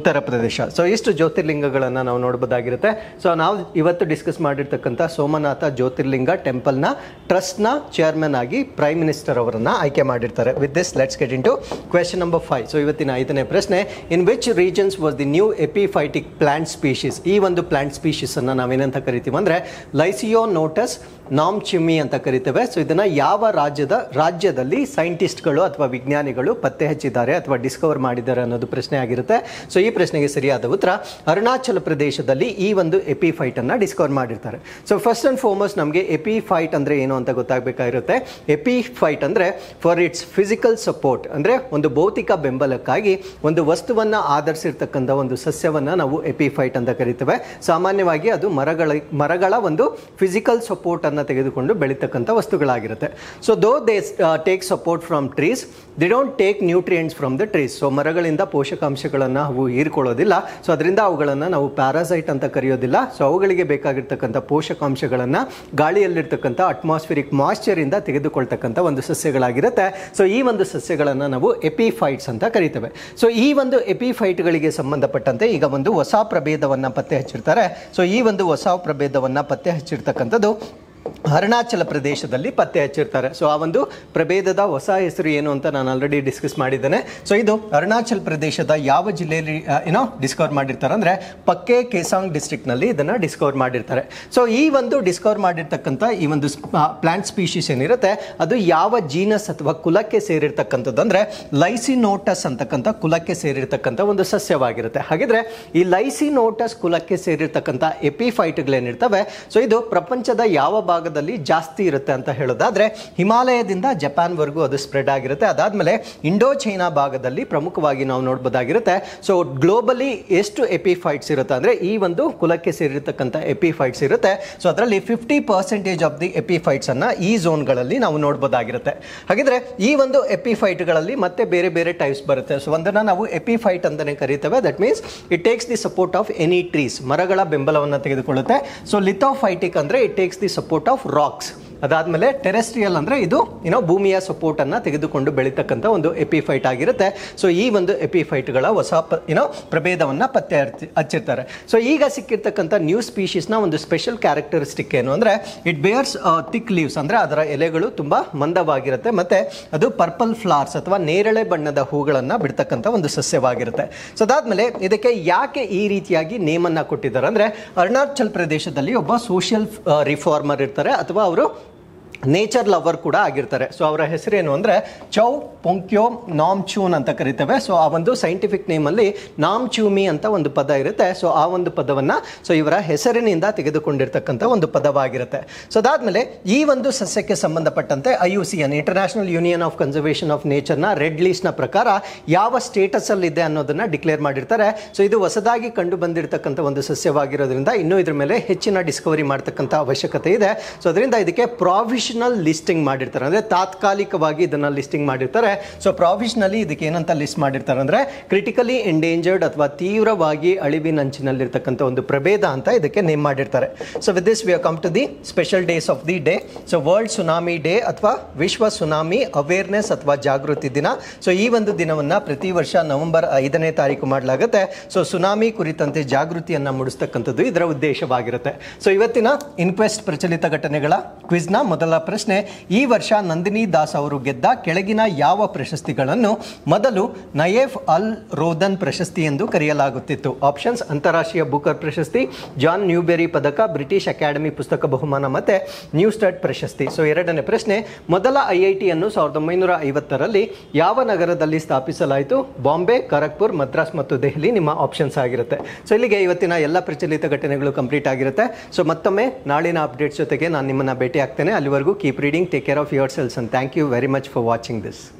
Kalmesh so ಇಷ್ಟು ಜ್ಯೋತಿರ್ಲಿಂಗಗಳನ್ನು ನಾವು ನೋಡ್ಬೋದಾಗಿರುತ್ತೆ ಸೊ ನಾವು ಇವತ್ತು ಡಿಸ್ಕಸ್ ಮಾಡಿರ್ತಕ್ಕಂಥ ಸೋಮನಾಥ ಜ್ಯೋತಿರ್ಲಿಂಗ ಟೆಂಪಲ್ನ ಟ್ರಸ್ಟ್ನ ಚೇರ್ಮನ್ ಆಗಿ ಪ್ರೈಮ್ ಮಿನಿಸ್ಟರ್ ಅವರನ್ನ ಆಯ್ಕೆ ಮಾಡಿರ್ತಾರೆ with this let's get into question number five so ಇವತ್ತಿನ ಐದನೇ ಪ್ರಶ್ನೆ in which regions was the new epiphytic plant species ಈ ಒಂದು ಪ್ಲಾಂಟ್ ಸ್ಪೀಶೀಸ್ ಅನ್ನು ನಾವೇನಂತ ಕರಿತೀವಿ ಅಂದರೆ ಲೈಸಿಯೋ ನೋಟಸ್ ನಾಮ್ ಚಿಮ್ಮಿ ಅಂತ ಕರಿತೇವೆ ಸೊ ಇದನ್ನ ಯಾವ ರಾಜ್ಯದ ರಾಜ್ಯದಲ್ಲಿ ಸೈಂಟಿಸ್ಟ್ಗಳು ಅಥವಾ ವಿಜ್ಞಾನಿಗಳು ಪತ್ತೆ ಹಚ್ಚಿದ್ದಾರೆ ಅಥವಾ ಡಿಸ್ಕವರ್ ಮಾಡಿದ್ದಾರೆ ಅನ್ನೋದು ಪ್ರಶ್ನೆ ಆಗಿರುತ್ತೆ ಸೊ ಈ ಪ್ರಶ್ನೆಗೆ ಸರಿಯಾದ ಉತ್ತರ ಅರುಣಾಚಲ ಪ್ರದೇಶದಲ್ಲಿ ಈ ಒಂದು ಎಪಿಫೈಟ್ ಅನ್ನ ಡಿಸ್ಕವರ್ ಮಾಡಿರ್ತಾರೆ ಸೊ ಫಸ್ಟ್ ಅಂಡ್ ಫಾರ್ಮೋಸ್ಟ್ ನಮಗೆ ಎಪಿಫೈಟ್ ಅಂದ್ರೆ ಏನು ಅಂತ ಗೊತ್ತಾಗಬೇಕಾಗಿರುತ್ತೆ ಎಪಿಫೈಟ್ ಅಂದ್ರೆ ಫಾರ್ ಇಟ್ಸ್ ಫಿಸಿಕಲ್ ಸಪೋರ್ಟ್ ಅಂದ್ರೆ ಒಂದು ಭೌತಿಕ ಬೆಂಬಲಕ್ಕಾಗಿ ಒಂದು ವಸ್ತುವನ್ನ ಆಧರಿಸಿರ್ತಕ್ಕಂಥ ಒಂದು ಸಸ್ಯವನ್ನ ನಾವು ಎಪಿಫೈಟ್ ಅಂತ ಕರಿತೇವೆ ಸಾಮಾನ್ಯವಾಗಿ ಅದು ಮರಗಳ ಮರಗಳ ಒಂದು ಫಿಸಿಕಲ್ ಸಪೋರ್ಟ್ ಅನ್ನ ತೆಗೆದುಕೊಂಡು ಬೆಳೀತಕ್ಕಂಥ ವಸ್ತುಗಳಾಗಿರುತ್ತೆ so though they take support from trees they don't take nutrients from the trees so ಮರಗಳಿಂದ ಪೋಷಕಾಂಶಗಳನ್ನು ಅವು ಹೀರ್ಕೊಳ್ಳೋದಿಲ್ಲ ಸೊ ಅದರಿಂದ ಅವುಗಳನ್ನು ನಾವು ಪ್ಯಾರಾಸೈಟ್ ಅಂತ ಕರೆಯೋದಿಲ್ಲ ಸೊ ಅವುಗಳಿಗೆ ಬೇಕಾಗಿರ್ತಕ್ಕಂಥ ಪೋಷಕಾಂಶಗಳನ್ನು ಗಾಳಿಯಲ್ಲಿರ್ತಕ್ಕಂಥ ಅಟ್ಮಾಸ್ಫಿರಿಕ್ ಮಾಯ್ಶ್ಚರಿಂದ ತೆಗೆದುಕೊಳ್ತಕ್ಕಂಥ ಒಂದು ಸಸ್ಯಗಳಾಗಿರುತ್ತೆ ಸೊ ಈ ಒಂದು ಸಸ್ಯಗಳನ್ನು ನಾವು ಎಪಿಫೈಟ್ಸ್ ಅಂತ ಕರಿತೇವೆ ಸೊ ಈ ಒಂದು ಎಪಿಫೈಟ್ಗಳಿಗೆ ಸಂಬಂಧಪಟ್ಟಂತೆ ಈಗ ಒಂದು ಹೊಸ ಪ್ರಭೇದವನ್ನು ಪತ್ತೆ ಹಚ್ಚಿರ್ತಾರೆ ಸೊ ಈ ಒಂದು ಹೊಸ ಪ್ರಭೇದವನ್ನು ಪತ್ತೆ ಹಚ್ಚಿರ್ತಕ್ಕಂಥದ್ದು ಅರುಣಾಚಲ ಪ್ರದೇಶದಲ್ಲಿ ಪತ್ತೆ ಹಚ್ಚಿರ್ತಾರೆ ಸೊ ಆ ಒಂದು ಪ್ರಭೇದದ ಹೊಸ ಹೆಸರು ಏನು ಅಂತ ನಾನು ಆಲ್ರೆಡಿ ಡಿಸ್ಕಸ್ ಮಾಡಿದ್ದೇನೆ ಸೊ ಇದು ಅರುಣಾಚಲ್ ಪ್ರದೇಶದ ಯಾವ ಜಿಲ್ಲೆಯಲ್ಲಿ ಆ, ಏನೋ ಡಿಸ್ಕವರ್ ಮಾಡಿರ್ತಾರೆ ಅಂದರೆ ಪಕ್ಕೆ ಕೇಸಾಂಗ್ ಡಿಸ್ಟ್ರಿಕ್ಟ್ನಲ್ಲಿ ಇದನ್ನು ಡಿಸ್ಕವರ್ ಮಾಡಿರ್ತಾರೆ ಸೊ ಈ ಒಂದು ಡಿಸ್ಕವರ್ ಮಾಡಿರ್ತಕ್ಕಂಥ ಈ ಒಂದು ಪ್ಲಾಂಟ್ ಸ್ಪೀಶೀಸ್ ಏನಿರುತ್ತೆ ಅದು ಯಾವ ಜೀನಸ್ ಅಥವಾ ಕುಲಕ್ಕೆ ಸೇರಿರ್ತಕ್ಕಂಥದ್ದು ಅಂದರೆ ಲೈಸಿನೋಟಸ್ ಅಂತಕ್ಕಂಥ ಕುಲಕ್ಕೆ ಸೇರಿರ್ತಕ್ಕಂಥ ಒಂದು ಸಸ್ಯವಾಗಿರುತ್ತೆ ಹಾಗಿದ್ರೆ ಈ ಲೈಸಿನೋಟಸ್ ಕುಲಕ್ಕೆ ಸೇರಿರ್ತಕ್ಕಂಥ ಎಪಿಫೈಟ್ಗಳೇನಿರ್ತವೆ ಸೊ ಇದು ಪ್ರಪಂಚದ ಯಾವ ಭಾಗದಲ್ಲಿ ಜಾಸ್ತಿ ಇರುತ್ತೆ ಅಂತ ಹೇಳೋದಾದ್ರೆ ಹಿಮಾಲಯದಿಂದ ಜಪಾನ್ವರೆಗೂ ಅದು ಸ್ಪ್ರೆಡ್ ಆಗಿರುತ್ತೆ ಅದಾದಮೇಲೆ ಇಂಡೋ ಚೈನಾ ಭಾಗದಲ್ಲಿ ಪ್ರಮುಖವಾಗಿ ನಾವು ನೋಡ್ಬೋದಾಗಿರುತ್ತೆ ಸೊ ಗ್ಲೋಬಲಿ ಎಷ್ಟು ಎಪಿಫೈಟ್ಸ್ ಇರುತ್ತೆ ಅಂದರೆ ಈ ಒಂದು ಕುಲಕ್ಕೆ ಸೇರಿರ್ತಕ್ಕಂಥ ಎಪಿಫೈಟ್ಸ್ ಇರುತ್ತೆ ಸೊ ಅದರಲ್ಲಿ fifty percentage of the epiphytes ಅನ್ನ ಈ ಝೋನ್ಗಳಲ್ಲಿ ನಾವು ನೋಡ್ಬೋದಾಗಿರುತ್ತೆ ಹಾಗಿದ್ರೆ ಈ ಒಂದು ಎಪಿಫೈಟ್ಗಳಲ್ಲಿ ಮತ್ತೆ ಬೇರೆ ಬೇರೆ ಟೈಪ್ಸ್ ಬರುತ್ತೆ ಸೊ ಒಂದನ್ನು ನಾವು ಎಪಿಫೈಟ್ ಅಂತಲೇ ಕರಿತೇವೆ that means it takes the support of any trees ಮರಗಳ ಬೆಂಬಲವನ್ನು ತೆಗೆದುಕೊಳ್ಳುತ್ತೆ ಸೊ ಲಿಥೋಫೈಟಿಕ್ ಅಂದರೆ it takes the support of rocks ಅದಾದಮೇಲೆ ಟೆರೆಸ್ಟ್ರಿಯಲ್ ಅಂದರೆ ಇದು ಏನೋ ಭೂಮಿಯ ಸಪೋರ್ಟನ್ನು ತೆಗೆದುಕೊಂಡು ಬೆಳೀತಕ್ಕಂಥ ಒಂದು ಎಪಿಫೈಟ್ ಆಗಿರುತ್ತೆ ಸೊ ಈ ಒಂದು ಎಪಿಫೈಟ್ಗಳ ಹೊಸ ಪ ಏನೋ ಪ್ರಭೇದವನ್ನು ಪತ್ತೆ ಹಚ್ಚಿ ಹಚ್ಚಿರ್ತಾರೆ ಸೊ ಈಗ ಸಿಕ್ಕಿರ್ತಕ್ಕಂಥ ನ್ಯೂ ಸ್ಪೀಶೀಸ್ನ ಒಂದು ಸ್ಪೆಷಲ್ ಕ್ಯಾರೆಕ್ಟರಿಸ್ಟಿಕ್ ಏನು ಅಂದರೆ ಇಟ್ ಬೇರ್ಸ್ ಥಿಕ್ ಲೀವ್ಸ್ ಅಂದರೆ ಅದರ ಎಲೆಗಳು ತುಂಬ ಮಂದವಾಗಿರುತ್ತೆ ಮತ್ತು ಅದು ಪರ್ಪಲ್ ಫ್ಲವರ್ಸ್ ಅಥವಾ ನೇರಳೆ ಬಣ್ಣದ ಹೂಗಳನ್ನು ಬಿಡ್ತಕ್ಕಂಥ ಒಂದು ಸಸ್ಯವಾಗಿರುತ್ತೆ ಸೊ ಅದಾದಮೇಲೆ ಇದಕ್ಕೆ ಯಾಕೆ ಈ ರೀತಿಯಾಗಿ ನೇಮನ್ನು ಕೊಟ್ಟಿದ್ದಾರೆ ಅಂದರೆ ಅರುಣಾಚಲ್ ಪ್ರದೇಶದಲ್ಲಿ ಒಬ್ಬ ಸೋಷಿಯಲ್ ರಿಫಾರ್ಮರ್ ಇರ್ತಾರೆ ಅಥವಾ ಅವರು ನೇಚರ್ ಲವರ್ ಕೂಡ ಆಗಿರ್ತಾರೆ ಸೊ ಅವರ ಹೆಸರೇನು ಅಂದರೆ ಚೌ ಪೊಂಕ್ಯೋ ನಾಮ್ ಚೂನ್ ಅಂತ ಕರಿತೇವೆ ಸೊ ಆ ಒಂದು ಸೈಂಟಿಫಿಕ್ ನೇಮಲ್ಲಿ ನಾಮ್ ಚೂಮಿ ಅಂತ ಒಂದು ಪದ ಇರುತ್ತೆ ಸೊ ಆ ಒಂದು ಪದವನ್ನು ಸೊ ಇವರ ಹೆಸರಿನಿಂದ ತೆಗೆದುಕೊಂಡಿರ್ತಕ್ಕಂಥ ಒಂದು ಪದವಾಗಿರುತ್ತೆ ಸೊ ಅದಾದಮೇಲೆ ಈ ಒಂದು ಸಸ್ಯಕ್ಕೆ ಸಂಬಂಧಪಟ್ಟಂತೆ I U C N international union of conservation of ನೇಚರ್ನ ರೆಡ್ ಲಿಸ್ಟ್ನ ಪ್ರಕಾರ ಯಾವ ಸ್ಟೇಟಸಲ್ಲಿದೆ ಅನ್ನೋದನ್ನು ಡಿಕ್ಲೇರ್ ಮಾಡಿರ್ತಾರೆ ಸೊ ಇದು ಹೊಸದಾಗಿ ಕಂಡು ಬಂದಿರತಕ್ಕಂಥ ಒಂದು ಸಸ್ಯವಾಗಿರೋದ್ರಿಂದ ಇನ್ನೂ ಇದ್ರ ಮೇಲೆ ಹೆಚ್ಚಿನ ಡಿಸ್ಕವರಿ ಮಾಡ್ತಕ್ಕಂಥ ಅವಶ್ಯಕತೆ ಇದೆ ಸೊ ಅದರಿಂದ ಇದಕ್ಕೆ ಪ್ರಾವಿಷನಲ್ ಲಿಸ್ಟಿಂಗ್ ಮಾಡಿರ್ತಾರೆ ಅಂದರೆ ತಾತ್ಕಾಲಿಕವಾಗಿ ಇದನ್ನು ಲಿಸ್ಟಿಂಗ್ ಮಾಡಿರ್ತಾರೆ ಸೊ ಪ್ರಾವಿಷನಲಿ ಇದಕ್ಕೆ ಏನಂತ ಲಿಸ್ಟ್ ಮಾಡಿರ್ತಾರೆ ಅಂದರೆ ಕ್ರಿಟಿಕಲಿ ಎಂಡೇಂಜರ್ಡ್ ಅಥವಾ ತೀವ್ರವಾಗಿ ಅಳಿವಿನಂಚಿನಲ್ಲಿರ್ತಕ್ಕಂಥ ಒಂದು ಪ್ರಭೇದ ಅಂತ ಇದಕ್ಕೆ ನೇಮ್ ಮಾಡಿರ್ತಾರೆ so with this we come to the special days of the day so world tsunami day ಅಥವಾ ವಿಶ್ವ ಸುನಾಮಿ ಅವೇರ್ನೆಸ್ ಅಥವಾ ಜಾಗೃತಿ ದಿನ ಸೊ ಈ ಒಂದು ದಿನವನ್ನು ಪ್ರತಿ ವರ್ಷ ನವೆಂಬರ್ ಐದನೇ ತಾರೀಕು ಮಾಡಲಾಗುತ್ತೆ ಸೊ ಸುನಾಮಿ ಕುರಿತಂತೆ ಜಾಗೃತಿಯನ್ನು ಮೂಡಿಸ್ತಕ್ಕಂಥದ್ದು ಇದರ ಉದ್ದೇಶವಾಗಿರುತ್ತೆ ಸೊ ಇವತ್ತಿನ ಇನ್ಕ್ವೆಸ್ಟ್ ಪ್ರಚಲಿತ ಘಟನೆಗಳ ಕ್ವಿಜ್ನ ಮೊದಲ ಪ್ರಶ್ನೆ ಈ ವರ್ಷ ನಂದಿನಿ ದಾಸ್ ಅವರು ಗೆದ್ದ ಕೆಳಗಿನ ಯಾವ ಪ್ರಶಸ್ತಿಗಳನ್ನು ಮೊದಲು ನಯೇಫ್ ಅಲ್ ರೋದನ್ ಪ್ರಶಸ್ತಿ ಎಂದು ಕರೆಯಲಾಗುತ್ತಿತ್ತು ಆಪ್ಷನ್ಸ್ ಅಂತಾರಾಷ್ಟ್ರೀಯ ಬುಕರ್ ಪ್ರಶಸ್ತಿ ಜಾನ್ ನ್ಯೂಬೆರಿ ಪದಕ ಬ್ರಿಟಿಷ್ ಅಕಾಡೆಮಿ ಪುಸ್ತಕ ಬಹುಮಾನ ಮತ್ತೆ ನ್ಯೂ ಸ್ಟಾರ್ಟ್ ಪ್ರಶಸ್ತಿ ಸೊ ಎರಡನೇ ಪ್ರಶ್ನೆ ಮೊದಲ ಐ ಐ ಟಿಯನ್ನು ಸಾವಿರದ ಒಂಬೈನೂರ ಐವತ್ತರಲ್ಲಿ ಯಾವ ನಗರದಲ್ಲಿ ಸ್ಥಾಪಿಸಲಾಯಿತು ಬಾಂಬೆ ಖರಗ್ಪುರ್ ಮದ್ರಾಸ್ ಮತ್ತು ದೆಹಲಿ ನಿಮ್ಮ ಆಪ್ಷನ್ಸ್ ಆಗಿರುತ್ತೆ ಸೊ ಇಲ್ಲಿಗೆ ಇವತ್ತಿನ ಎಲ್ಲ ಪ್ರಚಲಿತ ಘಟನೆಗಳು ಕಂಪ್ಲೀಟ್ ಆಗಿರುತ್ತೆ ಸೊ ಮತ್ತೊಮ್ಮೆ ನಾಳಿನ ಅಪ್ಡೇಟ್ಸ್ ಜೊತೆಗೆ ನಾನು ನಿಮ್ಮನ್ನ ಭೇಟಿ ಆಗ್ತೇನೆ ಅಲ್ಲಿವರೆಗೂ keep reading take care of your selves and thank you very much for watching this